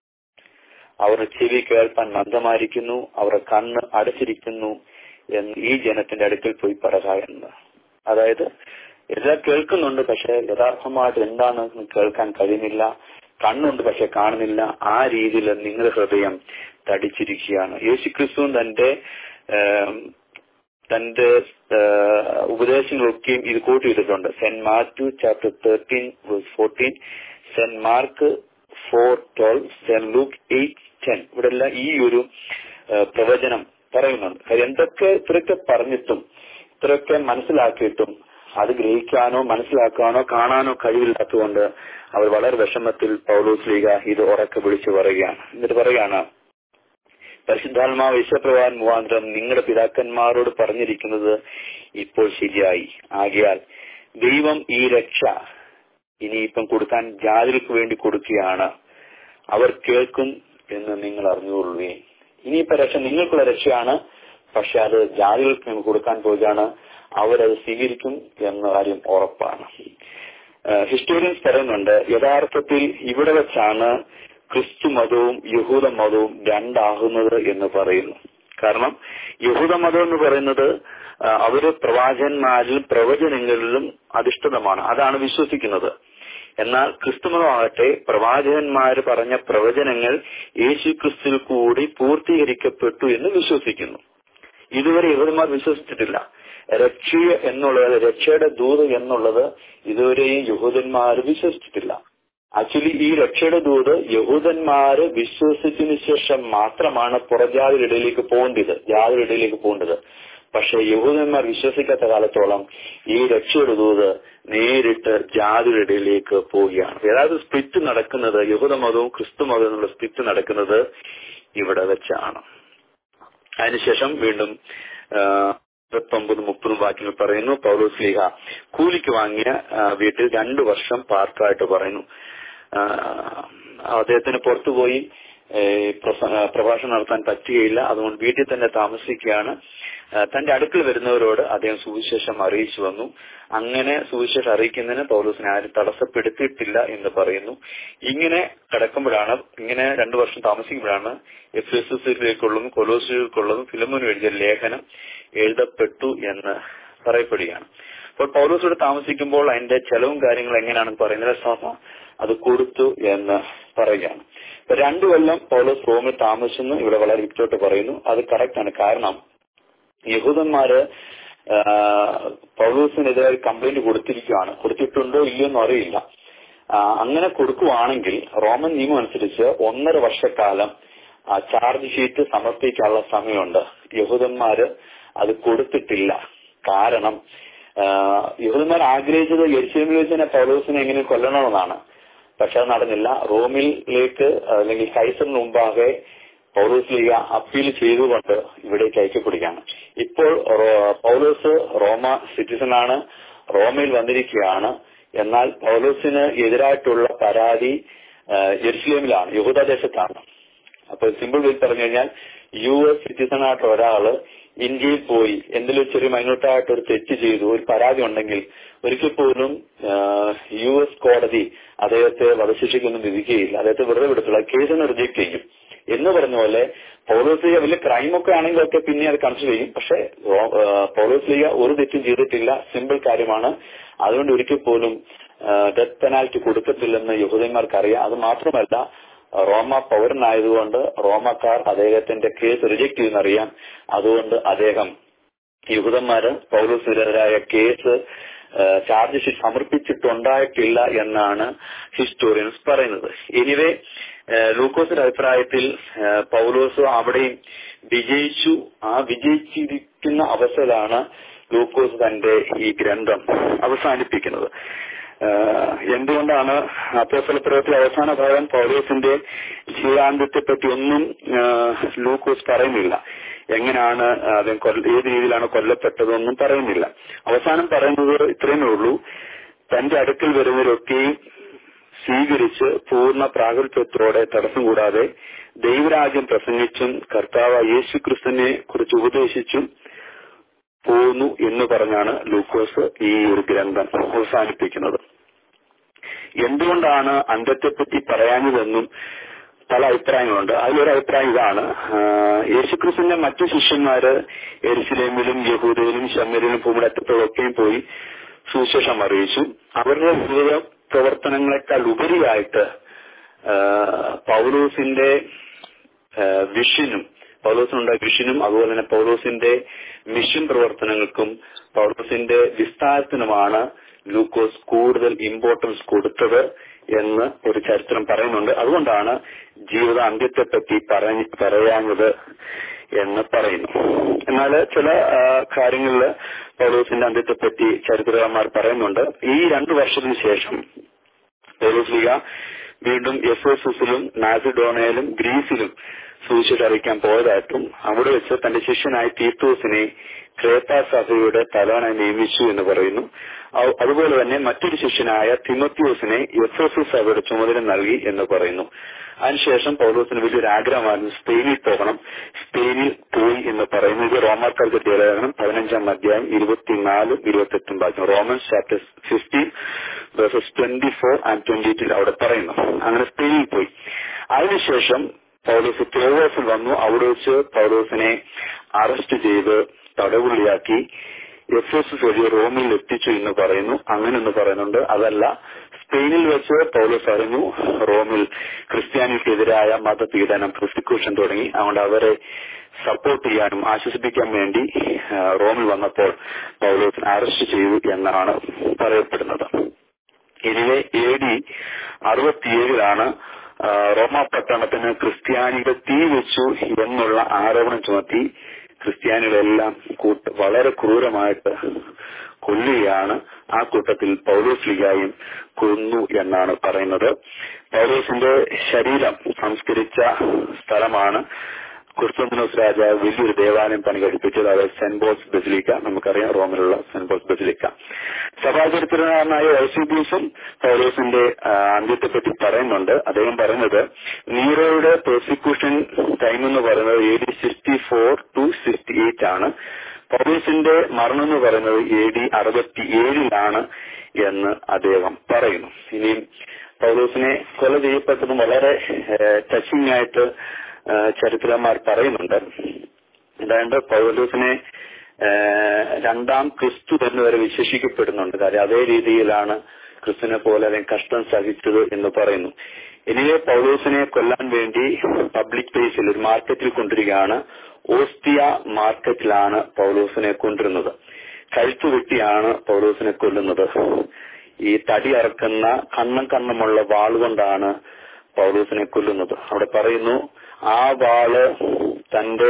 Speaker 1: അവർ ചെവി കേൾപ്പാൻ മന്ദമായിരിക്കുന്നു അവരുടെ കണ്ണ് അടച്ചിരിക്കുന്നു എന്ന് ഈ ജനത്തിന്റെ അടുക്കൽ പോയി പറയുക എന്ന് അതായത് എല്ലാം കേൾക്കുന്നുണ്ട് പക്ഷെ യഥാർത്ഥമായിട്ട് എന്താണെന്ന് കേൾക്കാൻ കഴിയുന്നില്ല കണ്ണുണ്ട് പക്ഷെ കാണുന്നില്ല ആ രീതിയിൽ നിങ്ങളുടെ ഹൃദയം തടിച്ചിരിക്കുകയാണ് യേശുക്രിസ്തു തന്റെ ഏം, തന്റെ ഏഹ്, ഉപദേശങ്ങളൊക്കെയും ഇത് കൂട്ടിയിട്ടിട്ടുണ്ട് saint Matthew chapter thirteen fourteen saint Mark four twelve saint Luke eight ten ഇവിടെ എല്ലാം ഈ ഒരു ഏഹ്, പ്രവചനം പറയുന്നുണ്ട് കാര്യം എന്തൊക്കെ ഇത്രയൊക്കെ പറഞ്ഞിട്ടും ഇത്രയൊക്കെ മനസ്സിലാക്കിയിട്ടും അത് ഗ്രഹിക്കാനോ മനസ്സിലാക്കാനോ കാണാനോ കഴിവില്ലാത്തതുകൊണ്ട് അവർ വളരെ വിഷമത്തിൽ പൗലോസ് ലീഗ ഇത് ഉറക്കെ വിളിച്ചു പറയുകയാണ് എന്നിട്ട് പറയുകയാണ് പരിശുദ്ധാത്മാവ് വിശ്വപ്രവാൻ മുഖാന്തരം നിങ്ങളുടെ പിതാക്കന്മാരോട് പറഞ്ഞിരിക്കുന്നത് ഇപ്പോൾ ശരിയായി ആകിയാൽ ദൈവം ഈ രക്ഷ ഇനിയിപ്പം കൊടുക്കാൻ ജാതികൾക്ക് വേണ്ടി കൊടുക്കുകയാണ് അവർ കേൾക്കും എന്ന് നിങ്ങൾ അറിഞ്ഞുകൊള്ളുകയെ ഇനിയിപ്പോ രക്ഷ നിങ്ങൾക്കുള്ള രക്ഷയാണ് പക്ഷെ അത് ജാതികൾക്ക് നിങ്ങൾ കൊടുക്കാൻ പോവുകയാണ് അവരത് സ്വീകരിക്കും എന്ന കാര്യം ഉറപ്പാണ് ഹിസ്റ്റോറിയൻസ് പറയുന്നുണ്ട് യഥാർത്ഥത്തിൽ ഇവിടെ വെച്ചാണ് ക്രിസ്തു മതവും യഹൂദ മതവും രണ്ടാകുന്നത് എന്ന് പറയുന്നു കാരണം യഹൂദ മതം എന്ന് പറയുന്നത് ആ, അവര് പ്രവാചകന്മാരിലും പ്രവചനങ്ങളിലും അധിഷ്ഠിതമാണ് അതാണ് വിശ്വസിക്കുന്നത് എന്നാൽ ക്രിസ്തുമതമാകട്ടെ പ്രവാചകന്മാര് പറഞ്ഞ പ്രവചനങ്ങൾ യേശു ക്രിസ്തുവിൽ കൂടി പൂർത്തീകരിക്കപ്പെട്ടു എന്ന് വിശ്വസിക്കുന്നു ഇതുവരെ യഹൂദന്മാർ വിശ്വസിച്ചിട്ടില്ല രക്ഷ എന്നുള്ളത് രക്ഷയുടെ ദൂത് എന്നുള്ളത് ഇതുവരെയും യഹൂദന്മാർ വിശ്വസിച്ചിട്ടില്ല ആക്ച്വലി ഈ രക്ഷയുടെ ദൂത് യഹൂദന്മാര് വിശ്വസിച്ചതിന് ശേഷം മാത്രമാണ് പുറജാതിയുടെ ഇടയിലേക്ക് പോകേണ്ടത് ജാതിയുടെ ഇടയിലേക്ക് പോകേണ്ടത് പക്ഷെ യഹൂദന്മാർ വിശ്വസിക്കാത്ത കാലത്തോളം ഈ രക്ഷയുടെ ദൂത് നേരിട്ട് ജാതിയുടെ ഇടയിലേക്ക് പോവുകയാണ് അതായത് സ്പ്ലിറ്റ് നടക്കുന്നത് യഹൂദ മതവും ക്രിസ്തു മതവും എന്നുള്ള സ്പ്ലിറ്റ് നടക്കുന്നത് ഇവിടെ വെച്ചാണ് അതിനുശേഷം വീണ്ടും ഇരുപത്തൊമ്പത് മുപ്പതും വാക്യങ്ങൾ പറയുന്നു പൗലോസ് ലീഹ കൂലിക്ക് വാങ്ങിയ ആ, വീട്ടിൽ രണ്ടു വർഷം പാർക്കായിട്ട് പറയുന്നു ആ, അദ്ദേഹത്തിന് പുറത്തുപോയി ഏ, പ്രസ- ആ, പ്രഭാഷണം നടത്താൻ പറ്റുകയില്ല അതുകൊണ്ട് വീട്ടിൽ തന്നെ താമസിക്കുകയാണ് ആ, തന്റെ അടുക്കൽ വരുന്നവരോട് അദ്ദേഹം സുവിശേഷം അറിയിച്ചു വന്നു അങ്ങനെ സുവിശേഷം അറിയിക്കുന്നതിന് പൗലോസിനെ ആരും തടസ്സപ്പെടുത്തിയിട്ടില്ല എന്ന് പറയുന്നു ഇങ്ങനെ കിടക്കുമ്പോഴാണ് ഇങ്ങനെ രണ്ടു വർഷം താമസിക്കുമ്പോഴാണ് എഫ് എസ് എസിലേക്കുള്ളതും കൊലോസിലേക്കുള്ളതും ഫിലമോന് എഴുതിയ ലേഖനം എഴുതപ്പെട്ടു എന്ന് പറയപ്പെടുകയാണ് അപ്പോൾ പൗലോസോട് താമസിക്കുമ്പോൾ അതിന്റെ ചെലവും കാര്യങ്ങളും എങ്ങനെയാണെന്ന് പറയുന്നത് സഭ അത് കൊടുത്തു എന്ന് പറയുകയാണ് ഇപ്പൊ രണ്ടു കൊല്ലം പൗലോസ് റോമിൽ താമസിച്ചെന്ന് ഇവിടെ വളരെ വ്യക്തമായിട്ട് പറയുന്നു അത് കറക്റ്റ് ആണ് കാരണം യഹൂദന്മാര് ആ, പൗലോസിനെതിരെ കംപ്ലൈന്റ് കൊടുത്തിരിക്കുകയാണ് കൊടുത്തിട്ടുണ്ടോ ഇല്ലയോ എന്ന് അറിയില്ല ആ, അങ്ങനെ കൊടുക്കുവാണെങ്കിൽ റോമൻ നിയമം അനുസരിച്ച് ഒന്നര വർഷക്കാലം ആ, ചാർജ് ഷീറ്റ് സമർപ്പിക്കാനുള്ള സമയമുണ്ട് യഹൂദന്മാര് അത് കൊടുത്തിട്ടില്ല കാരണം ആ, യഹൂദന്മാർ ആഗ്രഹിച്ചത് യെരുശലേമിൽ വെച്ച് തന്നെ പൗലോസിനെ എങ്ങനെ കൊല്ലണമെന്നാണ് പക്ഷെ അത് നടന്നില്ല റോമിലേക്ക് അല്ലെങ്കിൽ കൈസറിന് മുമ്പാകെ പൗലോസ് ലീഗ അപ്പീൽ ചെയ്തുകൊണ്ട് ഇവിടേക്ക് അയക്കപ്പെടുകയാണ് ഇപ്പോൾ റോ- പൗലോസ് റോമ സിറ്റിസണാണ് റോമയിൽ വന്നിരിക്കുകയാണ് എന്നാൽ പൗലോസിന് എതിരായിട്ടുള്ള പരാതി ആ, ജെറുസലേമിലാണ് യഹൂദദേശത്താണ് അപ്പൊ സിമ്പിൾ വേയിൽ പറഞ്ഞു കഴിഞ്ഞാൽ യു എസ് സിറ്റിസൺ ആയിട്ട് ഒരാള് ഇന്ത്യയിൽ പോയി എന്തെങ്കിലും ചെറിയ മൈനോട്ടായിട്ട് ഒരു തെറ്റ് ചെയ്തു ഒരു പരാതി ഉണ്ടെങ്കിൽ ഒരിക്കൽ പോലും യു എസ് കോടതി അദ്ദേഹത്തെ വധശിക്ഷയ്ക്കൊന്നും വിധിക്കുകയില്ല അദ്ദേഹത്തെ വെറുതെ വിടത്തില്ല കേസിന് റിജക്ട് ചെയ്യും എന്ന് പറഞ്ഞ പോലെ പൗലോസ് ലീഗ വലിയ ക്രൈമൊക്കെ ആണെങ്കിൽ ഒക്കെ പിന്നെ അത് കൺസിഡർ ചെയ്യും പക്ഷെ പൗലോസ് ലീഗ ഒരു തെറ്റും ചെയ്തിട്ടില്ല സിമ്പിൾ കാര്യമാണ് അതുകൊണ്ട് ഒരിക്കൽ പോലും ഡെത്ത് പെനാൽറ്റി കൊടുക്കത്തില്ലെന്ന് യഹൂദന്മാർക്ക് അറിയാം അത് മാത്രമല്ല റോമ പൗരനായതുകൊണ്ട് റോമക്കാർ അദ്ദേഹത്തിന്റെ കേസ് റിജക്ട് ചെയ്യുന്നറിയാം അതുകൊണ്ട് അദ്ദേഹം യഹൂദന്മാര് പൗലോസിനെതിരായ കേസ് ചാർജ് ഷീറ്റ് സമർപ്പിച്ചിട്ടുണ്ടായിട്ടില്ല എന്നാണ് ഹിസ്റ്റോറിയൻസ് പറയുന്നത് എനിവേ ലൂക്കോസിന്റെ അഭിപ്രായത്തിൽ ആ, പൗലോസ് അവിടെയും വിജയിച്ചു ആ വിജയിച്ചിരിക്കുന്ന അവസ്ഥയിലാണ് ലൂക്കോസ് തന്റെ ഈ ഗ്രന്ഥം അവസാനിപ്പിക്കുന്നത് ആ, എന്തുകൊണ്ടാണ് അപ്പോസ്തല പ്രവൃത്തി അവസാന ഭാഗം പൗലോസിന്റെ ജീവിതാന്ത്യത്തെ പറ്റി ഒന്നും ആ, ലൂക്കോസ് പറയുന്നില്ല എങ്ങനെയാണ് അദ്ദേഹം കൊല്ല- ഏത് രീതിയിലാണ് കൊല്ലപ്പെട്ടതെന്നും പറയുന്നില്ല അവസാനം പറയുന്നത് ഇത്രയുമേ ഉള്ളൂ തന്റെ അടുക്കൽ വരുന്നവരൊക്കെയും സ്വീകരിച്ച് പൂർണ്ണ പ്രാഗൽഭ്യത്തോടെ തടസ്സം കൂടാതെ ദൈവരാജ്യം പ്രസംഗിച്ചും കർത്താവ് യേശു ക്രിസ്തുവിനെ കുറിച്ച് ഉപദേശിച്ചും പോന്നു എന്ന് പറഞ്ഞാണ് ലൂക്കോസ് ഈ ഒരു ഗ്രന്ഥം അവസാനിപ്പിക്കുന്നത് എന്തുകൊണ്ടാണ് അന്തത്തെപ്പറ്റി പറയാഞ്ഞതെന്നും പല അഭിപ്രായങ്ങളുണ്ട് അതിലൊരു അഭിപ്രായം ഇതാണ് ആഹ് യേശുക്രിസ്തുവിന്റെ മറ്റു ശിഷ്യന്മാര് എരുസലേമിലും യഹൂദയിലും ശമരിലും ഭൂമിടത്തോടൊക്കെയും പോയി സുവിശേഷം അറിയിച്ചു അവരുടെ ജീവിത പ്രവർത്തനങ്ങളെക്കാൾ ഉപരിയായിട്ട് ആഹ് പൗലോസിന്റെ ആഹ് വിഷനും പൗലോസിനുണ്ടായ വിഷനും അതുപോലെ തന്നെ പൗലോസിന്റെ മിഷൻ പ്രവർത്തനങ്ങൾക്കും പൗലോസിന്റെ വിസ്താരത്തിനുമാണ് ലൂക്കോസ് കൂടുതൽ ഇമ്പോർട്ടൻസ് കൊടുത്തത് എന്ന് ഒരു ചരിത്രം പറയുന്നുണ്ട് അതുകൊണ്ടാണ് ജീവിത അന്ത്യത്തെപ്പറ്റി പറഞ്ഞ് പറയാഞ്ഞത് എന്ന് പറയുന്നു എന്നാൽ ചില കാര്യങ്ങളിൽ പൗലോസിന്റെ അന്ത്യത്തെപ്പറ്റി ചരിത്രകാരന്മാർ പറയുന്നുണ്ട് ഈ രണ്ടു വർഷത്തിന് ശേഷം പൗലോസ് ലീഗ വീണ്ടും എഫോസസിലും നാസിഡോണയിലും ഗ്രീസിലും സുവിശേഷം അറിയിക്കാൻ പോയതായിട്ടും അവിടെ വെച്ച് തന്റെ ശിഷ്യനായ തീത്തോസിനെ ക്രേത്ത സഭയുടെ തലവനായി നിയമിച്ചു എന്ന് പറയുന്നു അ- അതുപോലെ തന്നെ മറ്റൊരു ശിഷ്യനായ തിമത്യോസിനെ എഫോസസ് സഭയുടെ ചുമതല നൽകി എന്ന് പറയുന്നു അതിനുശേഷം പൗലോസിന് വലിയൊരു ആഗ്രഹമായിരുന്നു സ്പെയിനിൽ പോകണം സ്പെയിനിൽ പോയി എന്ന് പറയുന്നു ഇത് റോമാക്കാർക്ക് ലേഖനം പതിനഞ്ചാം അധ്യായം ഇരുപത്തിനാലും ഇരുപത്തെട്ടും വാക്യം Romans chapter fifteen verses twenty four and twenty two അവിടെ പറയുന്നു അങ്ങനെ സ്പെയിനിൽ പോയി അതിനുശേഷം പൗലോസ് തേവോസിൽ വന്നു അവിടെ വെച്ച് പൗലോസിനെ അറസ്റ്റ് ചെയ്ത് തടവുള്ളിയാക്കി എഫ് എസ് വഴി റോമിൽ എത്തിച്ചു എന്ന് പറയുന്നു അങ്ങനെ എന്ന് പറയുന്നുണ്ട് അതല്ല സ്പെയിനിൽ വെച്ച് പൗലോസ് അറിഞ്ഞു റോമിൽ ക്രിസ്ത്യാനിക്കെതിരായ മതപീഡനം പ്രോസിക്യൂഷൻ തുടങ്ങി അതുകൊണ്ട് അവരെ സപ്പോർട്ട് ചെയ്യാനും ആശ്വസിപ്പിക്കാൻ വേണ്ടി ആ, റോമിൽ വന്നപ്പോൾ പൗലോസിനെ അറസ്റ്റ് ചെയ്തു എന്നാണ് പറയപ്പെടുന്നത് ഇതിലെ എ ഡി അറുപത്തിയേഴിലാണ് ആ, റോമ പട്ടണത്തിന് ക്രിസ്ത്യാനികൾ തീ വെച്ചു എന്നുള്ള ആരോപണം ചുമത്തി ക്രിസ്ത്യാനികളെല്ലാം കൂട്ട് വളരെ ക്രൂരമായിട്ട് കൊല്ലുകയാണ് ആ കൂട്ടത്തിൽ പൗലോസ് ലിഗായും കൊന്നു എന്നാണ് പറയുന്നത് പൗലോസിന്റെ ശരീരം സംസ്കരിച്ച സ്ഥലമാണ് കുർത്തന്തനോസ് രാജാവ് വലിയൊരു ദേവാലയം പണി കഴിപ്പിച്ചത് അത് സെന്റ് പോൾസ് ബസിലിക്ക നമുക്കറിയാം റോമിലുള്ള സെന്റ് പോൾസ് ബസിലിക്ക സഭാചരിത്രനായ ഐസിബൂസും പൗലോസിന്റെ ആ, അന്ത്യത്തെപ്പറ്റി പറയുന്നുണ്ട് അദ്ദേഹം പറയുന്നത് നീറോയുടെ പ്രോസിക്യൂഷൻ ടൈം എന്ന് പറയുന്നത് A D sixty four to sixty eight ആണ് പൗലോസിന്റെ മരണം എന്ന് പറയുന്നത് എ ഡി അറുപത്തി ഏഴിലാണ് എന്ന് അദ്ദേഹം പറയുന്നു ഇനിയും പൗലോസിനെ കൊല ചെയ്യപ്പെട്ടതും വളരെ ടച്ചിങ് ആയിട്ട് ആ, ചരിത്രന്മാർ പറയുന്നുണ്ട് അതായത് പൗലോസിനെ ആ, രണ്ടാം ക്രിസ്തു എന്ന് വരെ വിശേഷിക്കപ്പെടുന്നുണ്ട് കാര്യം അതേ രീതിയിലാണ് ക്രിസ്തുവിനെ പോലെ അല്ലെങ്കിൽ കഷ്ടം സഹിച്ചത് എന്ന് പറയുന്നു ഇനിയെ പൗലോസിനെ കൊല്ലാൻ വേണ്ടി പബ്ലിക് പ്ലേസിൽ ഒരു മാർക്കറ്റിൽ കൊണ്ടിരിക്കുകയാണ് ഓസ്തിയ മാർക്കറ്റിലാണ് പൗലോസിനെ കൊണ്ടിരുന്നത് കഴുത്തു വെട്ടിയാണ് പൗലോസിനെ കൊല്ലുന്നത് ഈ തടി അറക്കുന്ന കണ്ണം കണ്ണമുള്ള വാളുകൊണ്ടാണ് പൗലോസിനെ കൊല്ലുന്നത് അവിടെ പറയുന്നു ആ വാള് തന്റെ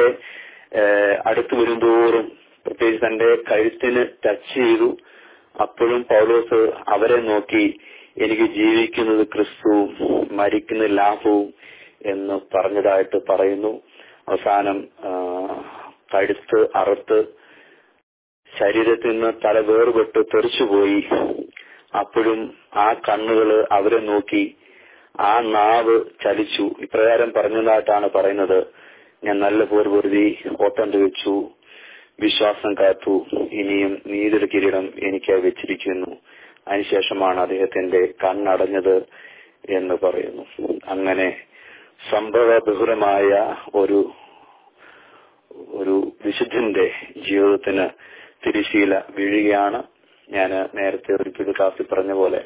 Speaker 1: ഏഹ്, അടുത്ത് വരുന്തോറും പ്രത്യേകിച്ച് തന്റെ കഴുത്തിന് ടച്ച് ചെയ്തു അപ്പോഴും പൗലോസ് അവരെ നോക്കി എനിക്ക് ജീവിക്കുന്നത് ക്രിസ്തുവും മരിക്കുന്ന ലാഭവും എന്ന് പറഞ്ഞതായിട്ട് പറയുന്നു അവസാനം ആ, കഴുത്ത് അറുത്ത് ശരീരത്തിൽ നിന്ന് തല വേർപെട്ട് തെറിച്ചുപോയി അപ്പോഴും ആ കണ്ണുകള് അവരെ നോക്കി ആ നാവ് ചലിച്ചു ഇപ്രകാരം പറഞ്ഞതായിട്ടാണ് പറയുന്നത് ഞാൻ നല്ല പോർ പൊരുതി ഓട്ടം വെച്ചു വിശ്വാസം കാത്തു ഇനിയും നീതിയുടെ കിരീടം എനിക്ക് വെച്ചിരിക്കുന്നു അതിനുശേഷമാണ് അദ്ദേഹത്തിന്റെ കണ്ണടഞ്ഞത് എന്ന് പറയുന്നു അങ്ങനെ സംഭവ ബഹുലമായ ഒരു ഒരു വിശുദ്ധന്റെ ജീവിതത്തിന് തിരിശീല വീഴുകയാണ് ഞാൻ നേരത്തെ ഒരിക്കൽ ക്ലാസ്സിൽ പറഞ്ഞ പോലെ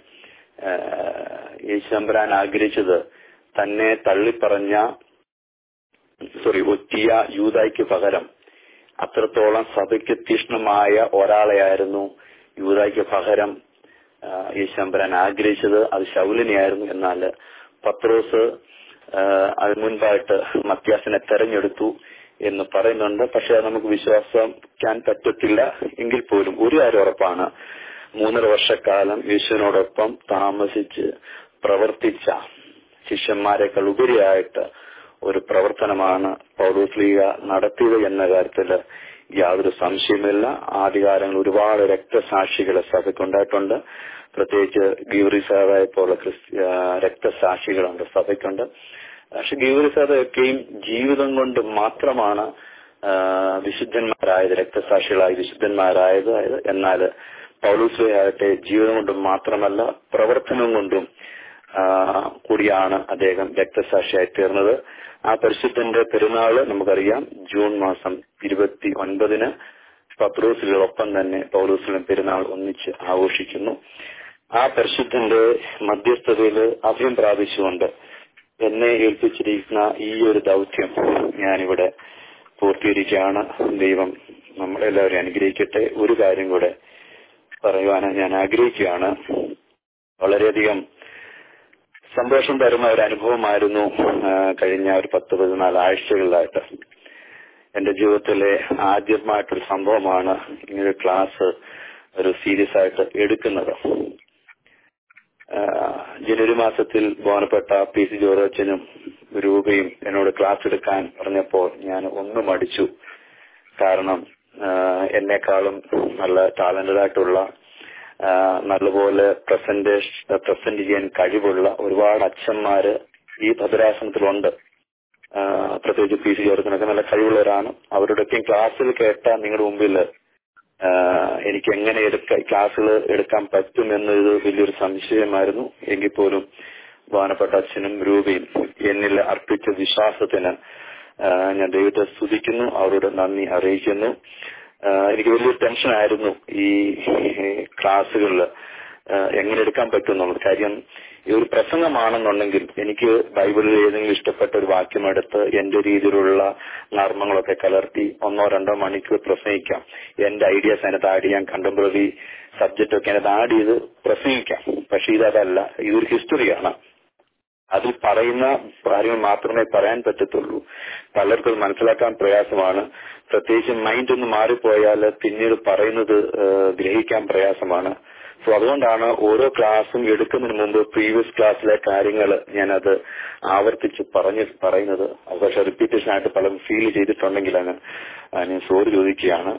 Speaker 1: യേശുദമ്പരാൻ ആഗ്രഹിച്ചത് തന്നെ തള്ളിപ്പറഞ്ഞ സോറി ഒറ്റിയ യൂതായ്ക്ക് പകരം അത്രത്തോളം സഭയ്ക്ക് തീഷ്ണമായ ഒരാളെയായിരുന്നു യൂതായ്ക്ക് പകരം ആ, യേശുദമ്പരാൻ ആഗ്രഹിച്ചത് അത് ശൗലിനെയായിരുന്നു എന്നാൽ പത്രോസ് ആ, അതിന് മുൻപായിട്ട് മത്യാസിനെ തെരഞ്ഞെടുത്തു എന്ന് പറയുന്നുണ്ട് പക്ഷെ അത് നമുക്ക് വിശ്വസിക്കാൻ പറ്റത്തില്ല എങ്കിൽ പോലും ഒരു കാര്യം ഉറപ്പാണ് മൂന്നര വർഷക്കാലം യേശുവിനോടൊപ്പം താമസിച്ച് പ്രവർത്തിച്ച ശിഷ്യന്മാരെക്കാൾ ഉപരിയായിട്ട് ഒരു പ്രവർത്തനമാണ് പൗലോസ്ലീഗ നടത്തിയത് എന്ന കാര്യത്തിൽ യാതൊരു സംശയമില്ല ആദ്യകാലങ്ങളിൽ ഒരുപാട് രക്തസാക്ഷികളെ സഭയ്ക്കുണ്ടായിട്ടുണ്ട് പ്രത്യേകിച്ച് ഗീവറി സാറായ പോലെ ക്രിസ്ത്യ രക്തസാക്ഷികളുണ്ട് സഭയ്ക്കുണ്ട് പക്ഷെ ഗീവറി സാറയൊക്കെയും ജീവിതം കൊണ്ട് മാത്രമാണ് ആ, വിശുദ്ധന്മാരായത് രക്തസാക്ഷികളായി വിശുദ്ധന്മാരായത് എന്നാൽ പൗലൂസ്ലയാകട്ടെ ജീവിതം കൊണ്ട് മാത്രമല്ല പ്രവർത്തനം കൊണ്ടും ആ, കൂടിയാണ് അദ്ദേഹം രക്തസാക്ഷിയായി തീർന്നത് ആ പരിശുദ്ധന്റെ പെരുന്നാള് നമുക്കറിയാം ജൂൺ മാസം ഇരുപത്തി ഒൻപതിന് പത്രോസിലൊപ്പം തന്നെ പൗലോസിലും പെരുന്നാൾ ഒന്നിച്ച് ആഘോഷിക്കുന്നു ആ പരിശുദ്ധന്റെ മധ്യസ്ഥതയിൽ അഭയം പ്രാപിച്ചുകൊണ്ട് എന്നെ ഏൽപ്പിച്ചിരിക്കുന്ന ഈ ഒരു ദൗത്യം ഞാനിവിടെ പൂർത്തീകരിക്കുകയാണ് ദൈവം നമ്മളെല്ലാവരെയും അനുഗ്രഹിക്കട്ടെ ഒരു കാര്യം കൂടെ പറയുവാൻ ഞാൻ ആഗ്രഹിക്കുകയാണ് വളരെയധികം സന്തോഷം തരുന്ന ഒരു അനുഭവമായിരുന്നു ആ, കഴിഞ്ഞ ഒരു പത്ത് പതിനാല് ആഴ്ചകളിലായിട്ട് എന്റെ ജീവിതത്തിലെ ആദ്യമായിട്ടൊരു സംഭവമാണ് ഇങ്ങനൊരു ക്ലാസ് ഒരു സീരിയസ് ആയിട്ട് എടുക്കുന്നത് ആ, ജനുവരി മാസത്തിൽ ബഹുമാനപ്പെട്ട പി സി ജോറച്ചനും രൂപയും എന്നോട് ക്ലാസ് എടുക്കാൻ പറഞ്ഞപ്പോൾ ഞാൻ ഒന്നും മടിച്ചു കാരണം ആ, എന്നെക്കാളും നല്ല ടാലന്റഡ് ആയിട്ടുള്ള ആ, നല്ലപോലെ പ്രസന്റേഷൻ പ്രസന്റ് ചെയ്യാൻ കഴിവുള്ള ഒരുപാട് അച്ഛന്മാര് ഈ ഭദ്രാസനത്തിലുണ്ട് ആ, പ്രത്യേകിച്ച് പി സി ജോർജിനൊക്കെ നല്ല കഴിവുള്ളവരാണ് അവരുടെയൊക്കെയും ക്ലാസ്സിൽ കേട്ട നിങ്ങളുടെ മുമ്പിൽ ആ, എനിക്ക് എങ്ങനെ എടുക്ക ക്ലാസ്സുകൾ എടുക്കാൻ പറ്റും എന്നൊരു വലിയൊരു സംശയമായിരുന്നു എങ്കിൽ പോലും ബഹുമാനപ്പെട്ട അച്ഛനും രൂപയും എന്നിൽ അർപ്പിച്ച വിശ്വാസത്തിന് ആ, ഞാൻ ദൈവത്തെ സ്തുതിക്കുന്നു അവരോട് നന്ദി അറിയിക്കുന്നു ആ, എനിക്ക് വലിയൊരു ടെൻഷനായിരുന്നു ഈ ക്ലാസ്സുകളിൽ എങ്ങനെ എടുക്കാൻ പറ്റും എന്നുള്ളത് കാര്യം ഈ ഒരു പ്രസംഗമാണെന്നുണ്ടെങ്കിൽ എനിക്ക് ബൈബിളിൽ ഏതെങ്കിലും ഇഷ്ടപ്പെട്ട ഒരു വാക്യമെടുത്ത് എന്റെ രീതിയിലുള്ള നർമ്മങ്ങളൊക്കെ കലർത്തി ഒന്നോ രണ്ടോ മണിക്കൂർ പ്രസംഗിക്കാം എന്റെ ഐഡിയാസ് അതിനകത്ത് ആഡ് ചെയ്യാൻ കണ്ടംപററി സബ്ജക്റ്റ് ഒക്കെ അതിനകത്ത് ആഡ് ചെയ്ത് പ്രസംഗിക്കാം പക്ഷെ ഇതല്ല ഇതൊരു ഹിസ്റ്ററിയാണ് അതിൽ പറയുന്ന കാര്യങ്ങൾ മാത്രമേ പറയാൻ പറ്റത്തുള്ളൂ പലർക്കും അത് മനസ്സിലാക്കാൻ പ്രയാസമാണ് പ്രത്യേകിച്ച് മൈൻഡ് ഒന്ന് മാറിപ്പോയാൽ പിന്നീട് പറയുന്നത് ഏഹ്, ഗ്രഹിക്കാൻ പ്രയാസമാണ് സോ അതുകൊണ്ടാണ് ഓരോ ക്ലാസ്സും എടുക്കുന്നതിന് മുമ്പ് പ്രീവിയസ് ക്ലാസ്സിലെ കാര്യങ്ങൾ ഞാനത് ആവർത്തിച്ച് പറഞ്ഞ് പറയുന്നത് അത് പക്ഷെ റിപ്പീറ്റേഷൻ ആയിട്ട് പലരും ഫീൽ ചെയ്തിട്ടുണ്ടെങ്കിലാണ് ഞാൻ സോറി ചോദിക്കുകയാണ്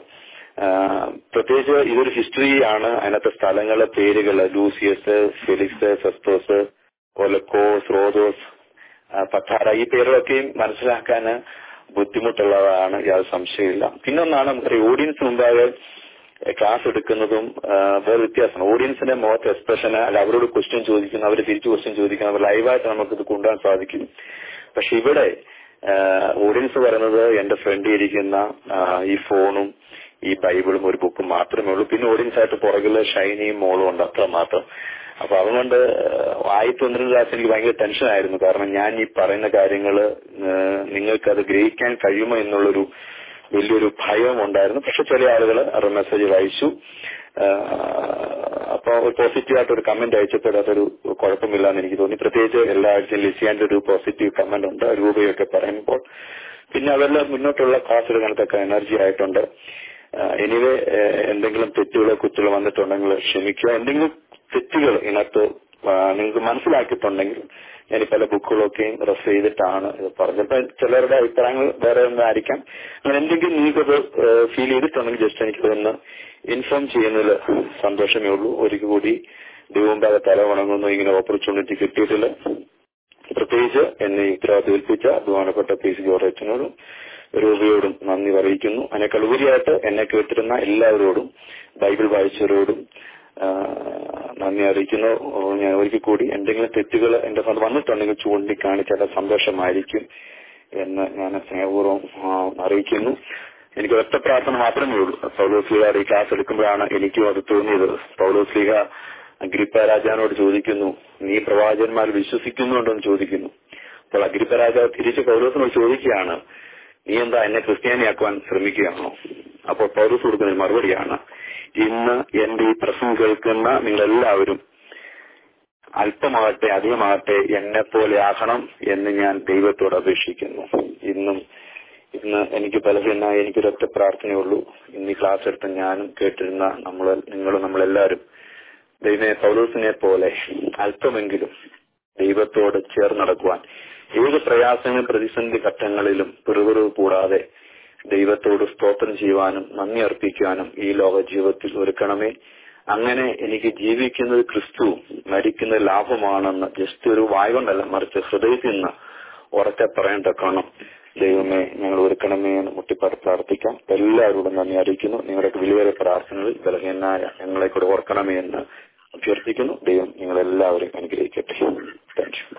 Speaker 1: ആഹ് പ്രത്യേകിച്ച് ഇതൊരു ഹിസ്റ്ററിയാണ് അതിനകത്തെ സ്ഥലങ്ങളെ പേരുകൾ ലൂസിയസ് ഫെലിക്സ് ഫെസ്തോസ് ഒലക്കോസ് റോദോസ് ആ, പത്താറ ഈ പേരുകളൊക്കെയും മനസ്സിലാക്കാൻ ബുദ്ധിമുട്ടുള്ളതാണ് യാതൊരു സംശയമില്ല പിന്നൊന്നാണ് നമുക്കറിയാം ഓഡിയൻസ് മുമ്പാകെ ക്ലാസ് എടുക്കുന്നതും ആ, വേറെ വ്യത്യാസമാണ് ഓഡിയൻസിന്റെ മുഖത്ത് എക്സ്പ്രഷൻ അല്ല അവരോട് ക്വസ്റ്റ്യൻ ചോദിക്കുന്നു അവർ തിരിച്ചു ക്വസ്റ്റ്യൻ ചോദിക്കുന്നു അവർ ലൈവായിട്ട് നമുക്ക് ഇത് കൊണ്ടുപോകാൻ സാധിക്കും പക്ഷെ ഇവിടെ ഓഡിയൻസ് പറയുന്നത് എന്റെ ഫ്രണ്ടിൽ ഇരിക്കുന്ന ആ, ഈ ഫോണും ഈ ബൈബിളും ഒരു ബുക്കും മാത്രമേ ഉള്ളൂ പിന്നെ ഓഡിയൻസ് ആയിട്ട് പുറകില് ഷൈനിയും മോളും ഉണ്ട് അത്ര മാത്രം അപ്പൊ അതുകൊണ്ട് ആയിരത്തി ഒന്ന് രണ്ട് ക്ലാസ് എനിക്ക് ഭയങ്കര ടെൻഷനായിരുന്നു കാരണം ഞാൻ ഈ പറയുന്ന കാര്യങ്ങള് നിങ്ങൾക്ക് അത് ഗ്രഹിക്കാൻ കഴിയുമോ എന്നുള്ളൊരു വലിയൊരു ഭയം ഉണ്ടായിരുന്നു പക്ഷെ ചില ആളുകൾ അവരുടെ മെസ്സേജ് വായിച്ചു അപ്പൊ ഒരു പോസിറ്റീവ് ആയിട്ട് ഒരു കമന്റ് അയച്ചപ്പോൾ അതൊരു കുഴപ്പമില്ല എന്ന് എനിക്ക് തോന്നി പ്രത്യേകിച്ച് എല്ലാ ആഴ്ചയും ലിസിയാന്റെ ഒരു പോസിറ്റീവ് കമന്റ് ഉണ്ട് രൂപയൊക്കെ പറയുമ്പോൾ പിന്നെ അവരുടെ മുന്നോട്ടുള്ള ക്ലാസ് എടുക്കാനത്തൊക്കെ എനർജി ആയിട്ടുണ്ട് എനിവേ എന്തെങ്കിലും തെറ്റുകളോ കുറ്റുകളോ വന്നിട്ടുണ്ടെങ്കിൽ ക്ഷമിക്കുക എന്തെങ്കിലും തെറ്റുകൾ ഇതിനകത്ത് നിങ്ങൾക്ക് മനസ്സിലാക്കിയിട്ടുണ്ടെങ്കിൽ ഞാൻ ഈ പല ബുക്കുകളൊക്കെയും റെഫർ ചെയ്തിട്ടാണ് ഇത് പറഞ്ഞത് അപ്പൊ ചിലരുടെ അഭിപ്രായങ്ങൾ വേറെ ഒന്നായിരിക്കാം അങ്ങനെ എന്തെങ്കിലും നിങ്ങൾക്കത് ഫീൽ ചെയ്തിട്ടുണ്ടെങ്കിൽ ജസ്റ്റ് എനിക്ക് ഒന്ന് ഇൻഫോം ചെയ്യുന്നതിൽ സന്തോഷമേ ഉള്ളൂ ഒരിക്കൽ കൂടി ദൈവമുമ്പാകെ തല വണങ്ങുന്നു ഇങ്ങനെ ഓപ്പർച്യൂണിറ്റി കിട്ടിയിട്ടില്ല പ്രത്യേകിച്ച് എന്നെ ഈ ഉത്തരവാദിത്വം ഏൽപ്പിച്ച ബഹുമാനപ്പെട്ട പി സി ജോർജനോടും രൂപയോടും നന്ദി അറിയിക്കുന്നു അതിനേക്കാൾ ഉപരിയായിട്ട് എന്നെ കേട്ടിരുന്ന എല്ലാവരോടും ബൈബിൾ വായിച്ചവരോടും ആ, നന്ദി അറിയിക്കുന്നു ഓ, ഞാൻ ഒരിക്കൽ കൂടി എന്തെങ്കിലും തെറ്റുകൾ എന്റെ ഭാഗത്ത് വന്നിട്ടുണ്ടെങ്കിൽ ചൂണ്ടിക്കാണിച്ചാൽ അത് സന്തോഷമായിരിക്കും എന്ന് ഞാൻ സ്നേഹപൂർവ്വം ആ, അറിയിക്കുന്നു എനിക്ക് ഒറ്റ പ്രാർത്ഥന മാത്രമേ ഉള്ളൂ പൗലോസ് ലീഗ ഈ ക്ലാസ് എടുക്കുമ്പോഴാണ് എനിക്കും അത് തോന്നിയത് പൗലോസ് ലീഗ അഗ്രിപ്പ രാജാവിനോട് ചോദിക്കുന്നു നീ പ്രവാചകന്മാർ വിശ്വസിക്കുന്നുണ്ടെന്ന് ചോദിക്കുന്നു അപ്പോൾ അഗ്രിപ്പ രാജാവ് തിരിച്ച് പൗലോസിനോട് ചോദിക്കുകയാണ് നീ എന്താ എന്നെ ക്രിസ്ത്യാനിയാക്കുവാൻ ശ്രമിക്കുകയാണോ അപ്പോൾ പൗലോസ് കൊടുക്കുന്ന ഒരു മറുപടിയാണ് ഇന്ന് എന്റെ ഈ പ്രസംഗം കേൾക്കുന്ന നിങ്ങളെല്ലാവരും അല്പമാകട്ടെ അധികമാകട്ടെ എന്നെ പോലെ ആകണം എന്ന് ഞാൻ ദൈവത്തോട് അപേക്ഷിക്കുന്നു ഇന്നും ഇന്ന് എനിക്ക് പലതിന എനിക്കൊരൊറ്റ പ്രാർത്ഥനയുള്ളൂ ഇന്ന് ഈ ക്ലാസ് എടുത്ത് ഞാനും കേട്ടിരുന്ന നമ്മൾ നിങ്ങളും നമ്മളെല്ലാവരും ദൈവമേ പൗലോസിനെ പോലെ അല്പമെങ്കിലും ദൈവത്തോട് ചേർന്ന് നടക്കുവാൻ ഏത് പ്രയാസങ്ങളും പ്രതിസന്ധി ഘട്ടങ്ങളിലും പിറുപിറുവ് കൂടാതെ ദൈവത്തോട് സ്തോത്രം ചെയ്യുവാനും നന്ദി അർപ്പിക്കുവാനും ഈ ലോക ജീവിതത്തിൽ ഒരുക്കണമേ അങ്ങനെ എനിക്ക് ജീവിക്കുന്നത് ക്രിസ്തു മരിക്കുന്നത് ലാഭമാണെന്ന് ജസ്റ്റ് ഒരു വായ കൊണ്ടല്ല മറിച്ച് ഹൃദയത്തിൽ നിന്ന് ഉറക്കെ പറയാൻ തക്കണം ദൈവമേ ഞങ്ങൾ ഒരുക്കണമേ എന്ന് മുട്ടിപ്പാട് പ്രാർത്ഥിക്കാം എല്ലാവരോടും നന്ദി അറിയിക്കുന്നു നിങ്ങളുടെ വിലയേറെ പ്രാർത്ഥനകളിൽ ബലഹീനായ ഞങ്ങളെ കൂടെ ഓർക്കണമേ എന്ന് അഭ്യർത്ഥിക്കുന്നു ദൈവം നിങ്ങളെല്ലാവരെയും അനുഗ്രഹിക്കട്ടെ താങ്ക് യു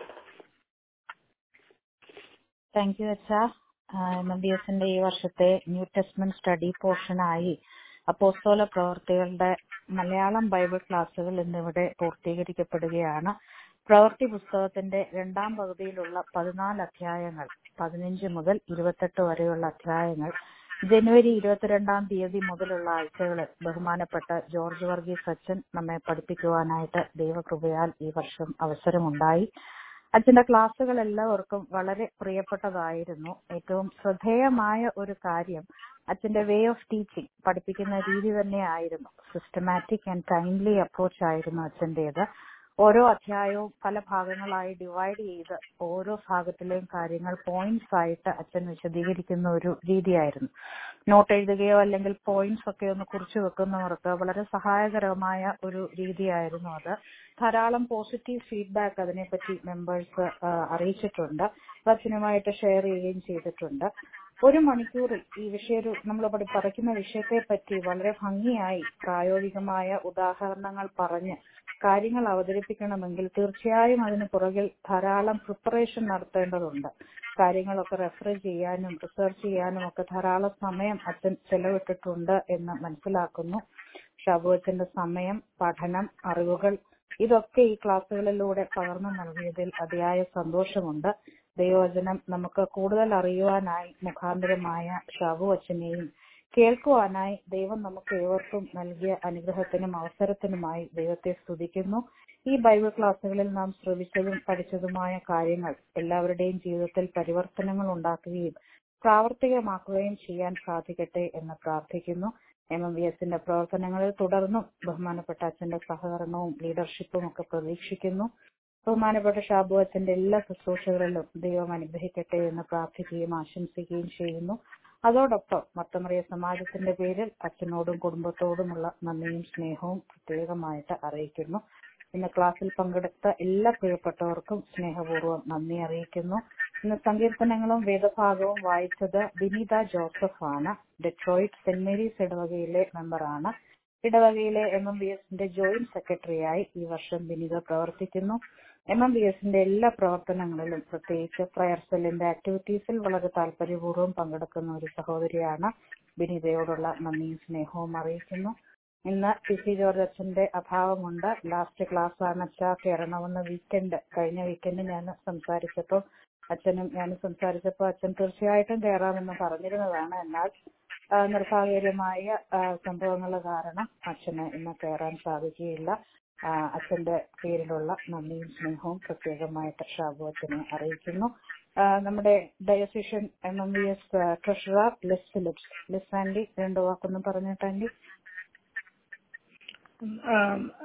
Speaker 2: താങ്ക് യു അച്ഛ എം ബി എസിന്റെ ഈ വർഷത്തെ ന്യൂ ടെസ്റ്റ്മെന്റ് സ്റ്റഡി പോർഷനായി അപ്പോസ്തോല പ്രവർത്തികളുടെ മലയാളം ബൈബിൾ ക്ലാസ്സുകൾ ഇന്നിവിടെ പൂർത്തീകരിക്കപ്പെടുകയാണ് പ്രവൃത്തി പുസ്തകത്തിന്റെ രണ്ടാം പകുതിയിലുള്ള പതിനാല് അധ്യായങ്ങൾ പതിനഞ്ച് മുതൽ ഇരുപത്തെട്ട് വരെയുള്ള അധ്യായങ്ങൾ ജനുവരി ഇരുപത്തിരണ്ടാം തീയതി മുതലുള്ള ആഴ്ചകളിൽ ബഹുമാനപ്പെട്ട ജോർജ് വർഗീസ് അച്ഛൻ നമ്മെ പഠിപ്പിക്കുവാനായിട്ട് ദൈവകൃപയാൽ ഈ വർഷം അവസരമുണ്ടായി അച്ഛന്റെ ക്ലാസ്സുകൾ എല്ലാവർക്കും വളരെ പ്രിയപ്പെട്ടതായിരുന്നു ഏറ്റവും ശ്രദ്ധേയമായ ഒരു കാര്യം അച്ഛന്റെ വേ ഓഫ് ടീച്ചിങ് പഠിപ്പിക്കുന്ന രീതി തന്നെയായിരുന്നു സിസ്റ്റമാറ്റിക് ആൻഡ് ടൈംലി അപ്രോച്ച് ആയിരുന്നു അച്ഛന്റേത് ഓരോ അധ്യായവും പല ഭാഗങ്ങളായി ഡിവൈഡ് ചെയ്ത് ഓരോ ഭാഗത്തിലെയും കാര്യങ്ങൾ പോയിന്റ്സ് ആയിട്ട് അച്ഛൻ വിശദീകരിക്കുന്ന ഒരു രീതിയായിരുന്നു നോട്ട് എഴുതുകയോ അല്ലെങ്കിൽ പോയിന്റ്സ് ഒക്കെ ഒന്ന് കുറിച്ചു വെക്കുന്നവർക്ക് വളരെ സഹായകരമായ ഒരു രീതിയായിരുന്നു അത് ധാരാളം പോസിറ്റീവ് ഫീഡ്ബാക്ക് അതിനെപ്പറ്റി മെമ്പേഴ്സ് അറിയിച്ചിട്ടുണ്ട് അത് അച്ഛനുമായിട്ട് ഷെയർ ചെയ്യുകയും ചെയ്തിട്ടുണ്ട് ഒരു മണിക്കൂറിൽ ഈ വിഷയ നമ്മൾ പഠിക്കുന്ന വിഷയത്തെ പറ്റി വളരെ ഭംഗിയായി പ്രായോഗികമായ ഉദാഹരണങ്ങൾ പറഞ്ഞ് കാര്യങ്ങൾ അവതരിപ്പിക്കണമെങ്കിൽ തീർച്ചയായും അതിന് പുറകിൽ ധാരാളം പ്രിപ്പറേഷൻ നടത്തേണ്ടതുണ്ട് കാര്യങ്ങളൊക്കെ റെഫർ ചെയ്യാനും റിസർച്ച് ചെയ്യാനും ഒക്കെ ധാരാളം സമയം അച്ഛൻ ചെലവിട്ടിട്ടുണ്ട് എന്ന് മനസ്സിലാക്കുന്നു ഷാബുവച്ചന്റെ സമയം പഠനം അറിവുകൾ ഇതൊക്കെ ഈ ക്ലാസ്സുകളിലൂടെ പകർന്നു നൽകിയതിൽ അതിയായ സന്തോഷമുണ്ട് ദൈവവചനം നമുക്ക് കൂടുതൽ അറിയുവാനായി മുഖാന്തരമായ ഷാബു അച്ഛനെയും കേൾക്കുവാനായി ദൈവം നമുക്ക് ഏവർക്കും നൽകിയ അനുഗ്രഹത്തിനും അവസരത്തിനുമായി ദൈവത്തെ സ്തുതിക്കുന്നു ഈ ബൈബിൾ ക്ലാസ്സുകളിൽ നാം ശ്രവിച്ചതും പഠിച്ചതുമായ കാര്യങ്ങൾ എല്ലാവരുടെയും ജീവിതത്തിൽ പരിവർത്തനങ്ങൾ ഉണ്ടാക്കുകയും പ്രാവർത്തികമാക്കുകയും ചെയ്യാൻ സാധിക്കട്ടെ എന്ന് പ്രാർത്ഥിക്കുന്നു എം എം വി എസിന്റെ പ്രവർത്തനങ്ങളിൽ തുടർന്നും ബഹുമാനപ്പെട്ട അച്ഛന്റെ സഹകരണവും ലീഡർഷിപ്പും ഒക്കെ പ്രതീക്ഷിക്കുന്നു ബഹുമാനപ്പെട്ട ഷാബു അച്ഛന്റെ എല്ലാ ശുശ്രൂഷകളിലും ദൈവം അനുഗ്രഹിക്കട്ടെ എന്ന് പ്രാർത്ഥിക്കുകയും ആശംസിക്കുകയും ചെയ്യുന്നു അതോടൊപ്പം മത്തമറിയ സമാജത്തിന്റെ പേരിൽ അച്ഛനോടും കുടുംബത്തോടുമുള്ള നന്ദിയും സ്നേഹവും പ്രത്യേകമായിട്ട് അറിയിക്കുന്നു ഇന്ന് ക്ലാസ്സിൽ പങ്കെടുത്ത എല്ലാ പ്രിയപ്പെട്ടവർക്കും സ്നേഹപൂർവ്വം നന്ദി അറിയിക്കുന്നു ഇന്ന് സങ്കീർത്തനങ്ങളും വേദഭാഗവും വായിച്ചത് വിനീത ജോസഫ് ആണ് ഡെട്രോയിറ്റ് സെന്റ് മേരീസ് ഇടവകയിലെ മെമ്പറാണ് ഇടവകയിലെ എം എം ബി എസിന്റെ ജോയിന്റ് സെക്രട്ടറിയായി ഈ വർഷം വിനീത പ്രവർത്തിക്കുന്നു എം എം ബി എസിന്റെ എല്ലാ പ്രവർത്തനങ്ങളിലും പ്രത്യേകിച്ച് പ്രയർ സെല്ലിന്റെ ആക്ടിവിറ്റീസിൽ വളരെ താല്പര്യപൂർവ്വം പങ്കെടുക്കുന്ന ഒരു സഹോദരിയാണ് വിനീതയോടുള്ള നന്ദിയും സ്നേഹവും അറിയിക്കുന്നു ഇന്ന് പി സി ജോർജ് അച്ഛന്റെ അഭാവമുണ്ട് ലാസ്റ്റ് ക്ലാസ് ആണ് അച്ഛ കയറണമെന്ന് വീക്കെൻഡ് കഴിഞ്ഞ വീക്കെൻഡ് ഞാൻ സംസാരിച്ചപ്പോൾ അച്ഛനും ഞാനും സംസാരിച്ചപ്പോൾ അച്ഛൻ തീർച്ചയായിട്ടും കയറാമെന്ന് പറഞ്ഞിരുന്നതാണ് എന്നാൽ നിർഭാഗ്യകരമായ സംഭവങ്ങൾ കാരണം അച്ഛന് ഇന്ന് കയറാൻ സാധിക്കുകയില്ല അച്ഛന്റെ പേരിലുള്ള നന്ദിയും സ്നേഹവും പ്രത്യേകമായിട്ട് ഷാബു അച്ഛനെ അറിയിക്കുന്നു നമ്മുടെ diocesan M M V S treasurer Liz Philips Liz Andy രണ്ടു വാക്കൊന്നും പറഞ്ഞിട്ട് ആൻഡി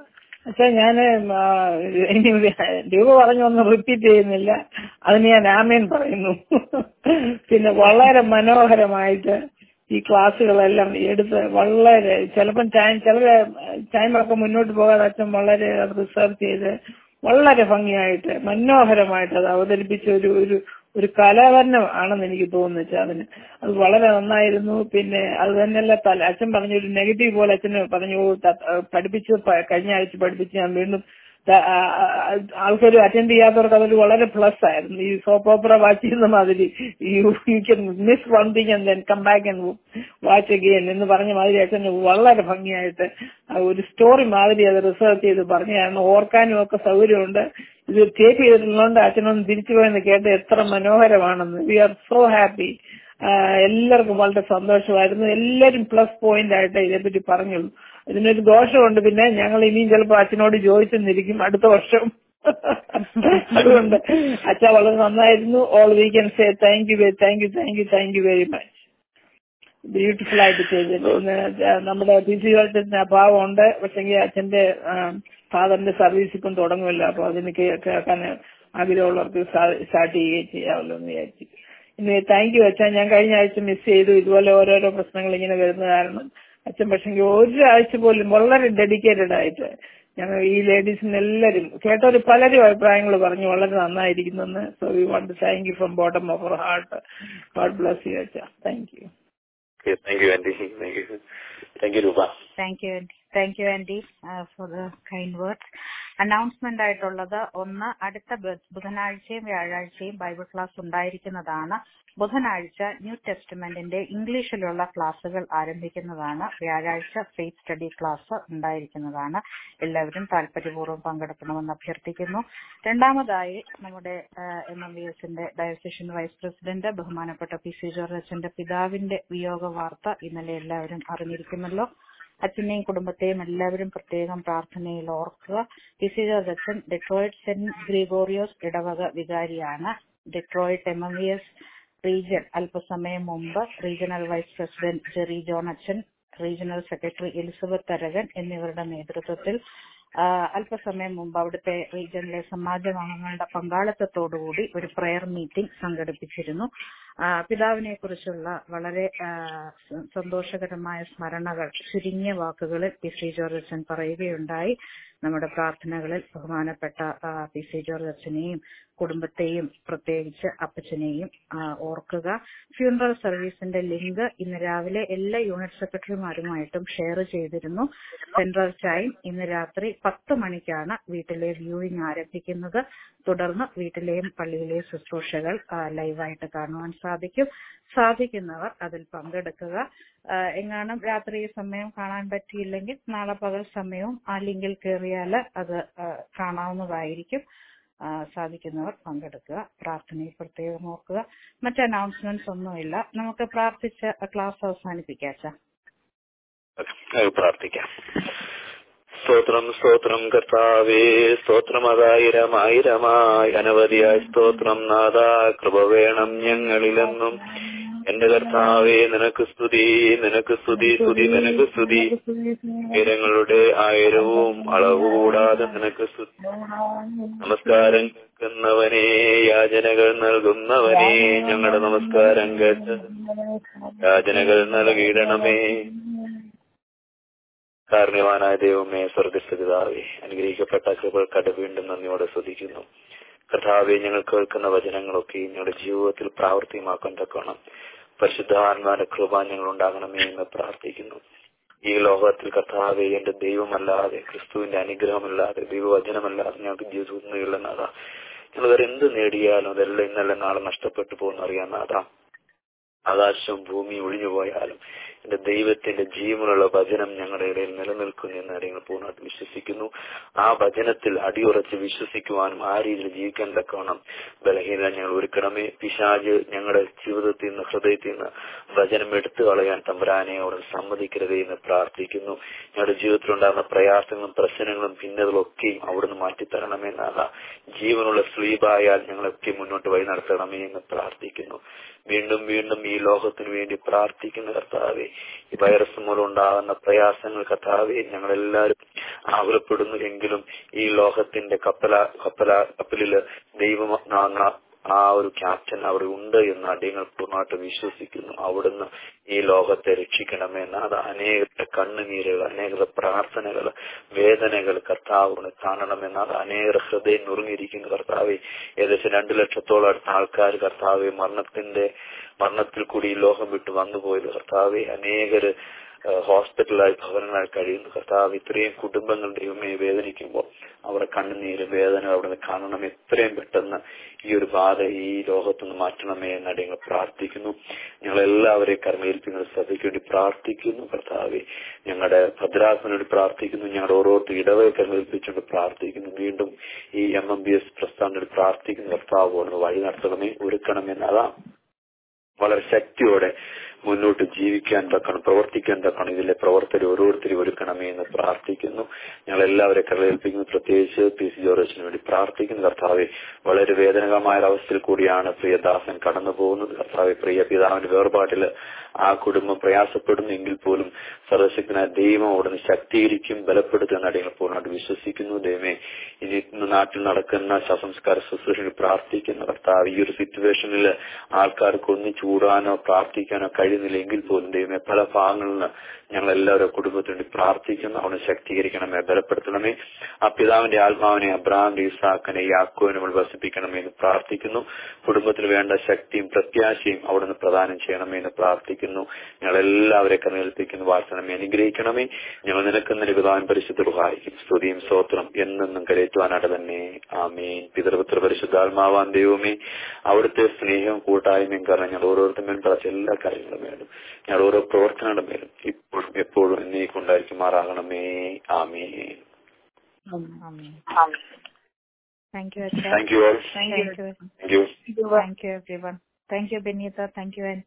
Speaker 3: പക്ഷെ ഞാൻ ഇനി രൂപ പറഞ്ഞൊന്നും റിപ്പീറ്റ് ചെയ്യുന്നില്ല അതിന് ഞാൻ ആമേൻ പറയുന്നു പിന്നെ വളരെ മനോഹരമായിട്ട് ഈ ക്ലാസ്സുകളെല്ലാം എടുത്ത് വളരെ ചിലപ്പം ടൈം ചില ടൈമൊക്കെ മുന്നോട്ട് പോകാതെ അച്ഛൻ വളരെ റിസർച്ച് ചെയ്ത് വളരെ ഭംഗിയായിട്ട് മനോഹരമായിട്ട് അത് അവതരിപ്പിച്ച ഒരു ഒരു ഒരു കലാവരണം ആണെന്ന് എനിക്ക് തോന്നുന്നു അതിന് അത് വളരെ നന്നായിരുന്നു പിന്നെ അത് തന്നെയല്ല തല അച്ഛൻ പറഞ്ഞ ഒരു നെഗറ്റീവ് പോലെ അച്ഛന് പറഞ്ഞു പഠിപ്പിച്ച് കഴിഞ്ഞ ആഴ്ച പഠിപ്പിച്ച് ഞാൻ വീണ്ടും ആൾക്കാർ അറ്റൻഡ് ചെയ്യാത്തവർക്ക് അതൊരു വളരെ പ്ലസ് ആയിരുന്നു ഈ സോപ്പ് ഓപ്പറ വാച്ച് ചെയ്യുന്ന മാതിരി you you can miss one thing and then come back and watch again എന്ന് പറഞ്ഞ മാതിരി അച്ഛന് വളരെ ഭംഗിയായിട്ട് ഒരു സ്റ്റോറി മാതിരി അത് റിസർച്ച് ചെയ്ത് പറഞ്ഞായിരുന്നു ഓർക്കാനും ഒക്കെ സൗകര്യമുണ്ട് ഇത് ടേപ്പ് ചെയ്തിട്ടുള്ളതുകൊണ്ട് അച്ഛനൊന്ന് തിരിച്ചു പോയെന്ന് കേട്ട് എത്ര മനോഹരമാണെന്ന് വി ആർ സോ ഹാപ്പി എല്ലാവർക്കും വളരെ സന്തോഷമായിരുന്നു എല്ലാവരും പ്ലസ് പോയിന്റ് ആയിട്ട് ഇതിനെപ്പറ്റി പറഞ്ഞുള്ളൂ ഇതിനൊരു ദോഷമുണ്ട് പിന്നെ ഞങ്ങൾ ഇനിയും ചിലപ്പോൾ അച്ഛനോട് ചോദിച്ചെന്നിരിക്കും അടുത്ത വർഷം അതുകൊണ്ട് അച്ഛ വളരെ നന്നായിരുന്നു all we can say thank you thank you thank you thank you very much beautiful ആയിട്ട് ചെയ്തിട്ടുണ്ട് നമ്മുടെ പി സി കളിച്ചതിന് അഭാവമുണ്ട് പക്ഷെങ്കിൽ അച്ഛന്റെ ഫാദറിന്റെ സർവീസ് ഇപ്പം തുടങ്ങുമല്ലോ അപ്പൊ അതിന് കേൾക്കാൻ ആഗ്രഹമുള്ളവർക്ക് സ്റ്റാർട്ട് ചെയ്യുകയും ചെയ്യാമല്ലോ എന്ന് വിചാരിച്ചു ഇനി താങ്ക് യു അച്ഛൻ ഞാൻ കഴിഞ്ഞ ആഴ്ച മിസ് ചെയ്തു ഇതുപോലെ ഓരോരോ പ്രശ്നങ്ങൾ ഇങ്ങനെ വരുന്ന കാരണം അച്ഛൻ പക്ഷെങ്കിൽ ഒരാഴ്ച പോലും വളരെ ഡെഡിക്കേറ്റഡ് ആയിട്ട് ഞങ്ങൾ ഈ ലേഡീസിന് എല്ലാവരും കേട്ടവർ പലരും അഭിപ്രായങ്ങൾ പറഞ്ഞു വളരെ നന്നായിരിക്കുന്നെന്ന് so we want thank you from bottom of our heart God bless you അച്ഛ thank you
Speaker 1: thank you aunty thank you thank you Roopa
Speaker 2: thank you aunty thank you aunty for the kind words announcement ആയിട്ടുള്ളത് ഒന്ന് അടുത്ത ബുധനാഴ്ചയും വ്യാഴാഴ്ചയും ബൈബിൾ ക്ലാസ് ഉണ്ടായിരിക്കുന്നതാണ് ബുധനാഴ്ച ന്യൂ ടെസ്റ്റ്മെന്റിന്റെ ഇംഗ്ലീഷിലുള്ള ക്ലാസ്സുകൾ ആരംഭിക്കുന്നതാണ് വ്യാഴാഴ്ച ഫെയ്ത്ത് സ്റ്റഡി ക്ലാസ് ഉണ്ടായിരിക്കുന്നതാണ് എല്ലാവരും താല്പര്യപൂർവ്വം പങ്കെടുക്കണമെന്ന് അഭ്യർത്ഥിക്കുന്നു രണ്ടാമതായി നമ്മുടെ എം എം വി എസിന്റെ ഡയസിഷൻ വൈസ് പ്രസിഡന്റ് ബഹുമാനപ്പെട്ട പി സി ജോർജ് അച്ഛന്റെ പിതാവിന്റെ വിയോഗ വാർത്ത ഇന്നലെ എല്ലാവരും അറിഞ്ഞിരിക്കുമല്ലോ അച്ഛനെയും കുടുംബത്തെയും എല്ലാവരും പ്രത്യേകം പ്രാർത്ഥനയിൽ ഓർക്കുക പി സി ജോർജ് അച്ഛൻ ഡെട്രോയിറ്റ് സെന്റ് ഗ്രിഗോറിയോസ് ഇടവക വികാരിയാണ് Detroit M M V S region അല്പസമയം മുമ്പ് regional vice president Jerry John അച്ഛൻ റീജിയണൽ സെക്രട്ടറി എലിസബത്ത് തരകൻ എന്നിവരുടെ നേതൃത്വത്തിൽ അല്പസമയം മുമ്പ് അവിടുത്തെ റീജിയനിലെ സമാജാംഗങ്ങളുടെ പങ്കാളിത്തത്തോടുകൂടി ഒരു പ്രെയർ മീറ്റിംഗ് സംഘടിപ്പിച്ചിരുന്നു പിതാവിനെ കുറിച്ചുള്ള വളരെ സന്തോഷകരമായ സ്മരണകൾ ചുരുങ്ങിയ വാക്കുകളിൽ പി സി ജോർജ് അച്ഛൻ പറയുകയുണ്ടായി നമ്മുടെ പ്രാർത്ഥനകളിൽ ബഹുമാനപ്പെട്ട പി സി ജോർജ് അച്ഛനെയും കുടുംബത്തെയും പ്രത്യേകിച്ച് അപ്പച്ചനെയും ഓർക്കുക ഫ്യൂണറൽ സർവീസിന്റെ ലിങ്ക് ഇന്ന് രാവിലെ എല്ലാ യൂണിറ്റ് സെക്രട്ടറിമാരുമായിട്ടും ഷെയർ ചെയ്തിരുന്നു സെൻട്രൽ ടൈം ഇന്ന് രാത്രി പത്ത് മണിക്കാണ് വീട്ടിലെ വ്യൂയിങ് ആരംഭിക്കുന്നത് തുടർന്ന് വീട്ടിലെയും പള്ളിയിലെയും ശുശ്രൂഷകൾ ലൈവായിട്ട് കാണുവാൻ സാധിക്കും സാധിക്കുന്നവർ അതിൽ പങ്കെടുക്കുക എങ്ങാനും രാത്രി സമയം കാണാൻ പറ്റിയില്ലെങ്കിൽ നാളെ പകൽ സമയവും ആ ലിങ്കിൽ കയറിയാൽ അത് കാണാവുന്നതായിരിക്കും സാധിക്കുന്നവർ പങ്കെടുക്കുക പ്രാർത്ഥനയിൽ പ്രത്യേകം ഓർക്കുക മറ്റ് അനൗൺസ്മെന്റ്സ് ഒന്നുമില്ല നമുക്ക് പ്രാർത്ഥിച്ച ക്ലാസ് അവസാനിപ്പിക്കാം
Speaker 1: പ്രാർത്ഥിക്കാം സ്തോത്രം സ്തോത്രം കർത്താവേ സ്തോത്രം അതായിരം ആയിരമായി അനവധിയായ സ്തോത്രം നാഥ കൃപ വേണം ഞങ്ങളിലെന്നും എന്റെ കർത്താവേ നിനക്ക് സ്തുതി നിനക്ക് സ്തുതി സ്തുതി നിനക്ക് സ്തുതി ഉയരങ്ങളുടെ ആയിരവും അളവ് കൂടാതെ നിനക്ക് സ്തുതി നമസ്കാരം കേൾക്കുന്നവനെ യാചനകൾ നൽകുന്നവനെ ഞങ്ങളുടെ നമസ്കാരം കേട്ട് യാചനകൾ നൽകിയിടണമേ കാരണവാനായ ദൈവമേ സ്വർഗസ്ഥിതാവേ അനുഗ്രഹിക്കപ്പെട്ട കൃപകൾക്കട് വീണ്ടും നന്ദിയോടെ സ്തുതിക്കുന്നു കർത്താവെ ഞങ്ങൾ കേൾക്കുന്ന വചനങ്ങളൊക്കെ ഞങ്ങളുടെ ജീവിതത്തിൽ പ്രാവർത്തികമാക്കാൻ തക്കണം പരിശുദ്ധാത്മാന്റെ കൃപ ഞങ്ങൾ ഉണ്ടാകണമേ എന്ന് പ്രാർത്ഥിക്കുന്നു ഈ ലോകത്തിൽ കർത്താവെ എന്റെ ദൈവമല്ലാതെ ക്രിസ്തുവിന്റെ അനുഗ്രഹമല്ലാതെ ദൈവവചനമല്ലാതെ ഞങ്ങൾക്ക് ജീവിതമൊന്നുമില്ല നാഥ ഞങ്ങൾ എന്ത് നേടിയാലും അതെല്ലാം ഇന്നലെ നാളെ നഷ്ടപ്പെട്ടു പോകുന്ന അറിയാൻ നാഥ ആകാശവും ഭൂമിയും ഒഴിഞ്ഞു പോയാലും എന്റെ ദൈവത്തിന്റെ ജീവനുള്ള വചനം ഞങ്ങളുടെ ഇടയിൽ നിലനിൽക്കുന്നു എന്ന് ഞങ്ങൾ പൂർണ്ണമായിട്ട് വിശ്വസിക്കുന്നു ആ വചനത്തിൽ അടിയുറച്ച് വിശ്വസിക്കുവാനും ആ രീതിയിൽ ജീവിക്കാൻ തക്കവണ്ണം ബലഹീനത ഞങ്ങൾ ഒരുക്കണമേ പിശാജ് ഞങ്ങളുടെ ജീവിതത്തിൽ നിന്ന് ഹൃദയത്തിൽ നിന്ന് വചനം എടുത്തു കളയാൻ തമ്പുരാനെയോട് സമ്മതിക്കരുതേ എന്ന് പ്രാർത്ഥിക്കുന്നു ഞങ്ങളുടെ ജീവിതത്തിൽ ഉണ്ടാകുന്ന പ്രയാസങ്ങളും പ്രശ്നങ്ങളും ഭിന്നതകളും ഒക്കെയും അവിടുന്ന് മാറ്റിത്തരണമേ എന്നാക ജീവനുള്ള സ്ലീപായാൽ ഞങ്ങളൊക്കെ മുന്നോട്ട് വഴി നടത്തണമേ എന്ന് പ്രാർത്ഥിക്കുന്നു വീണ്ടും വീണ്ടും ഈ ലോകത്തിനു വേണ്ടി പ്രാർത്ഥിക്കുന്ന കർത്താവെ ഈ വൈറസ് മൂലം ഉണ്ടാകുന്ന പ്രയാസങ്ങൾ കർത്താവെ ഞങ്ങളെല്ലാവരും ആകുലപ്പെടുന്നു എങ്കിലും ഈ ലോകത്തിന്റെ കപ്പല കപ്പല കപ്പലില് ദൈവം നാ- ആ ഒരു ക്യാപ്റ്റൻ അവിടെ ഉണ്ട് എന്ന് അടിയങ്ങൾ പൂർണ്ണമായിട്ട് വിശ്വസിക്കുന്നു അവിടുന്ന് ഈ ലോകത്തെ രക്ഷിക്കണമേ നാഥ അനേക കണ്ണുനീരുകൾ അനേക പ്രാർത്ഥനകൾ വേദനകൾ കർത്താവിന് കാണണമെന്നാഥ അനേക ഹൃദയം നുറുങ്ങിയിരിക്കുന്നു കർത്താവെ ഏകദേശം രണ്ടു ലക്ഷത്തോളം അടുത്ത ആൾക്കാർ കർത്താവെ മരണത്തിന്റെ മരണത്തിൽ കൂടി ഈ ലോകം വിട്ട് വന്നുപോയത് കർത്താവെ അനേകര് ഏഹ് ഹോസ്പിറ്റലായി ഭവനങ്ങളായി കഴിയുന്നു കർത്താവ് ഇത്രയും കുടുംബങ്ങൾ ദൈവമേ വേദനിക്കുമ്പോൾ അവരുടെ കണ്ണുനീര് വേദന അവിടെ നിന്ന് കാണണം എത്രയും പെട്ടെന്ന് ഈ ഒരു ബാധ ഈ ലോകത്തുനിന്ന് മാറ്റണമേ എന്ന് ഞങ്ങൾ പ്രാർത്ഥിക്കുന്നു ഞങ്ങൾ എല്ലാവരെയും കർമ്മേൽപ്പിക്കുന്ന സഭയ്ക്ക് വേണ്ടി പ്രാർത്ഥിക്കുന്നു കർത്താവെ ഞങ്ങളുടെ ഭദ്രാസന വേണ്ടി പ്രാർത്ഥിക്കുന്നു ഞങ്ങളുടെ ഓരോരുത്തർ ഇടവയെ കർമ്മേൽപ്പിച്ചുകൊണ്ട് പ്രാർത്ഥിക്കുന്നു വീണ്ടും ഈ എം എം ബി എസ് പ്രസ്ഥാനം വേണ്ടി പ്രാർത്ഥിക്കുന്നു കർത്താവ് ഒന്ന് വഴി നടത്തണമേ ഒരുക്കണമേ എന്നതാ വളരെ ശക്തിയോടെ മുന്നോട്ട് ജീവിക്കാൻ തക്കണം പ്രവർത്തിക്കാൻ തക്കണം ഇതിലെ പ്രവർത്തകർ ഓരോരുത്തരും ഒരുക്കണമേ എന്ന് പ്രാർത്ഥിക്കുന്നു ഞങ്ങൾ എല്ലാവരെ കരളേൽപ്പിക്കുന്നു പ്രത്യേകിച്ച് പി സി ജോർജിന് വേണ്ടി പ്രാർത്ഥിക്കുന്നു കർത്താവെ വളരെ വേദനകരമായ ഒരു അവസ്ഥയിൽ കൂടിയാണ് പ്രിയദാസൻ കടന്നു പോകുന്നത് കർത്താവെ പ്രിയ പിതാവിന്റെ വേർപാട്ടില് ആ കുടുംബം പ്രയാസപ്പെടുന്നു എങ്കിൽ പോലും സർവശക്തനായ ദൈവം അവിടുന്ന് ശക്തീകരിക്കും ബലപ്പെടുത്തുന്ന അടിയങ്ങൾ പൂർണ്ണമായിട്ട് വിശ്വസിക്കുന്നു ദൈവമേ ഇനി ഇന്ന് നാട്ടിൽ നടക്കുന്ന ശവസംസ്കാര ശുശ്രൂഷയിൽ പ്രാർത്ഥിക്കുന്ന കർത്താവ് ഈ ഒരു സിറ്റുവേഷനിൽ ആൾക്കാർക്ക് ഒന്ന് ചൂടാനോ പ്രാർത്ഥിക്കാനോ കഴിയുന്നില്ല എങ്കിൽ പോലും ദൈവമേ പല ഭാഗങ്ങളിൽ നിന്ന് ഞങ്ങൾ എല്ലാവരും കുടുംബത്തിന് വേണ്ടി പ്രാർത്ഥിക്കുന്നു അവിടെ ശക്തീകരിക്കണമേ ബലപ്പെടുത്തണമേ ആ പിതാവിന്റെ ആത്മാവിനെ അബ്രാഹിന്റെ ഇസാഖിനെ യാക്കോവിനെ നമ്മൾ വസിപ്പിക്കണമേ എന്ന് പ്രാർത്ഥിക്കുന്നു കുടുംബത്തിന് വേണ്ട ശക്തിയും പ്രത്യാശയും അവിടുന്ന് പ്രദാനം ചെയ്യണമേ എന്ന് പ്രാർത്ഥിക്കുന്നു ഞങ്ങൾ എല്ലാവരെ കരേൽപ്പിക്കുന്നു വാർത്തനമേ അനുഗ്രഹിക്കണമേ ഞങ്ങൾ നിനക്കുന്ന പിതാവൻ പരിശുദ്ധ സഹായിക്കും സ്തുതിയും സ്തോത്രം എന്നെന്നും കരയറ്റുവാനായിട്ട് തന്നെ ആമീൻ പിതൃപുത്ര പരിശുദ്ധാത്മാവാൻ ദൈവമേ അവിടുത്തെ സ്നേഹവും കൂട്ടായ്മയും കാരണം ഞങ്ങൾ ഓരോരുത്തരും മേൽ പല എല്ലാ കാര്യങ്ങളും വേണം ഞങ്ങൾ ഓരോ പ്രവർത്തനങ്ങളുടെ മേലും ഇപ്പോഴും എപ്പോഴും എന്നേക്കുണ്ടായിരിക്കുമാറാകണമേ ആമീൻ
Speaker 2: താങ്ക് യു അച്ഛാ
Speaker 1: thank you all
Speaker 2: thank you
Speaker 1: thank you
Speaker 2: thank you everyone thank you Benitha thank U